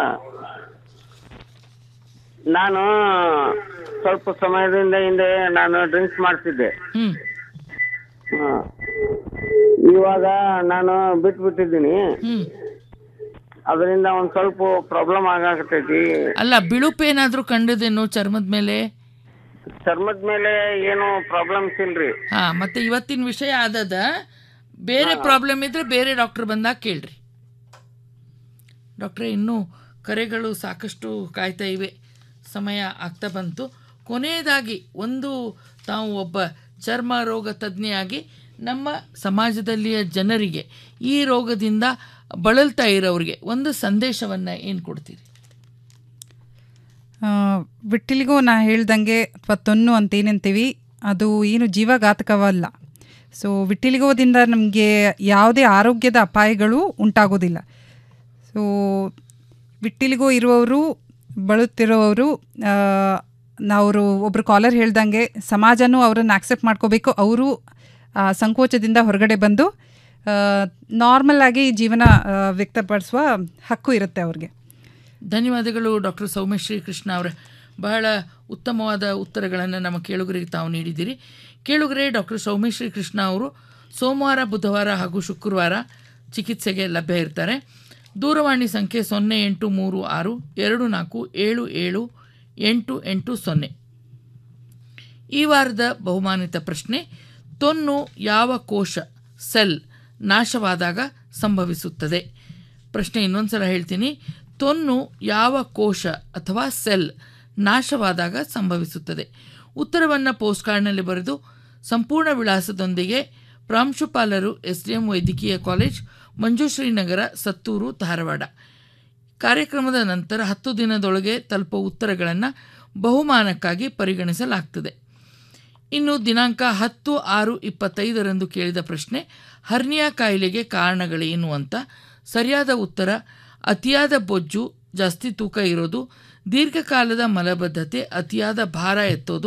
ನಾನು ಸ್ವಲ್ಪ ಸಮಯದಿಂದ ಹಿಂದೆ ನಾನು ಡ್ರಿಂಕ್ಸ್ ಮಾಡ್ತಿದ್ದೆ ಹ್ಮ್ ಹಾ. ಇವಾಗ ನಾನು ಬಿಟ್ಬಿಟ್ಟಿದ್ದೀನಿ ಹ್ಮ್ ಅದರಿಂದ ಒಂದ್ ಸ್ವಲ್ಪ ಪ್ರಾಬ್ಲಮ್ ಆಗಾಕತೈತಿ ಅಲ್ಲ ಬಿಳುಪು ಏನಾದ್ರೂ ಕಂಡದೇನು ಚರ್ಮದ ಮೇಲೆ ಚರ್ಮದ ಮೇಲೆ ಏನು ಪ್ರಾಬ್ಲಮ್ಸ್ ಇಲ್ರಿ ಹಾ ಮತ್ತೆ ಇವತ್ತಿನ ವಿಷಯ ಆದದ ಬೇರೆ ಪ್ರಾಬ್ಲಮ್ ಇದ್ರೆ ಬೇರೆ ಡಾಕ್ಟರ್ ಬಂದಾಗ ಕೇಳ್ರಿ ಡಾಕ್ಟ್ರೇ ಇನ್ನೂ ಕರೆಗಳು ಸಾಕಷ್ಟು ಕಾಯ್ತಾ ಇವೆ ಸಮಯ ಆಗ್ತಾ ಬಂತು ಕೊನೆಯದಾಗಿ ಒಂದು ತಾವು ಒಬ್ಬ ಚರ್ಮ ರೋಗ ತಜ್ಞೆಯಾಗಿ ನಮ್ಮ ಸಮಾಜದಲ್ಲಿಯ ಜನರಿಗೆ ಈ ರೋಗದಿಂದ ಬಳಲ್ತಾ ಇರೋರಿಗೆ ಒಂದು ಸಂದೇಶವನ್ನು ಏನು ಕೊಡ್ತೀರಿ ಆ, ವಿಟ್ಟಿಲಿಗೂ ನಾ ಹೇಳ್ದಂಗೆ ಅಥವಾ ತೊನ್ನು ಅಂತ ಏನಂತೀವಿ ಅದು ಏನು ಜೀವಘಾತಕವಲ್ಲ ಸೊ ವಿಟ್ಟಿಲಿಗೋದಿಂದ ನಮಗೆ ಯಾವುದೇ ಆರೋಗ್ಯದ ಅಪಾಯಗಳು ಉಂಟಾಗೋದಿಲ್ಲ ಸೊ ವಿಟ್ಟಿಲಿಗೋ ಇರುವವರು ಬಳಲ್ತಿರೋವರು ಅವರು ಒಬ್ಬರು ಕಾಲರ್ ಹೇಳ್ದಂಗೆ ಸಮಾಜನೂ ಅವರನ್ನು ಆಕ್ಸೆಪ್ಟ್ ಮಾಡ್ಕೋಬೇಕು ಅವರು ಆ ಸಂಕೋಚದಿಂದ ಹೊರಗಡೆ ಬಂದು ನಾರ್ಮಲ್ ಆಗಿ ಜೀವನ ಆ, ವ್ಯಕ್ತಪಡಿಸುವ ಹಕ್ಕು ಇರುತ್ತೆ ಅವ್ರಿಗೆ ಧನ್ಯವಾದಗಳು ಡಾಕ್ಟರ್ ಸೌಮ್ಯಶ್ರೀ ಕೃಷ್ಣ ಅವರೇ ಬಹಳ ಉತ್ತಮವಾದ ಉತ್ತರಗಳನ್ನು ನಮ್ಮ ಕೇಳುಗರಿಗೆ ತಾವು ನೀಡಿದ್ದೀರಿ ಕೇಳುಗರೆ ಡಾಕ್ಟರ್ ಸೌಮ್ಯಶ್ರೀ ಕೃಷ್ಣ ಅವರು ಸೋಮವಾರ ಬುಧವಾರ ಹಾಗೂ ಶುಕ್ರವಾರ ಚಿಕಿತ್ಸೆಗೆ ಲಭ್ಯ ಇರ್ತಾರೆ ದೂರವಾಣಿ ಸಂಖ್ಯೆ ಸೊನ್ನೆ ಎಂಟು ಮೂರು ಆರು ಎರಡು ನಾಲ್ಕು ಏಳು ಏಳು ಎಂಟು ಎಂಟು ಸೊನ್ನೆ ಈ ವಾರದ ಬಹುಮಾನಿತ ಪ್ರಶ್ನೆ ತೊನ್ನು ಯಾವ ಕೋಶ ಸೆಲ್ ನಾಶವಾದಾಗ ಸಂಭವಿಸುತ್ತದೆ ಪ್ರಶ್ನೆ ಇನ್ನೊಂದು ಸಲ ಹೇಳ್ತೀನಿ ತೊನ್ನು ಯಾವ ಕೋಶ ಅಥವಾ ಸೆಲ್ ನಾಶವಾದಾಗ ಸಂಭವಿಸುತ್ತದೆ ಉತ್ತರವನ್ನು ಪೋಸ್ಟ್ ಕಾರ್ಡ್ನಲ್ಲಿ ಬರೆದು ಸಂಪೂರ್ಣ ವಿಳಾಸದೊಂದಿಗೆ ಪ್ರಾಂಶುಪಾಲರು ಎಸ್ ಡಿ ಎಂ ವೈದ್ಯಕೀಯ ಕಾಲೇಜ್ ಮಂಜುಶ್ರೀ ನಗರ ಸತ್ತೂರು ಧಾರವಾಡ ಕಾರ್ಯಕ್ರಮದ ನಂತರ ಹತ್ತು ದಿನದೊಳಗೆ ತಲುಪುವ ಉತ್ತರಗಳನ್ನು ಬಹುಮಾನಕ್ಕಾಗಿ ಪರಿಗಣಿಸಲಾಗ್ತದೆ ಇನ್ನು ದಿನಾಂಕ ಹತ್ತು ಆರು ಇಪ್ಪತ್ತೈದರಂದು ಕೇಳಿದ ಪ್ರಶ್ನೆ ಹರ್ನಿಯಾ ಕಾಯಿಲೆಗೆ ಕಾರಣಗಳೇನು ಅಂತ ಸರಿಯಾದ ಉತ್ತರ ಅತಿಯಾದ ಬೊಜ್ಜು ಜಾಸ್ತಿ ತೂಕ ಇರೋದು ದೀರ್ಘಕಾಲದ ಮಲಬದ್ಧತೆ ಅತಿಯಾದ ಭಾರ ಎತ್ತೋದು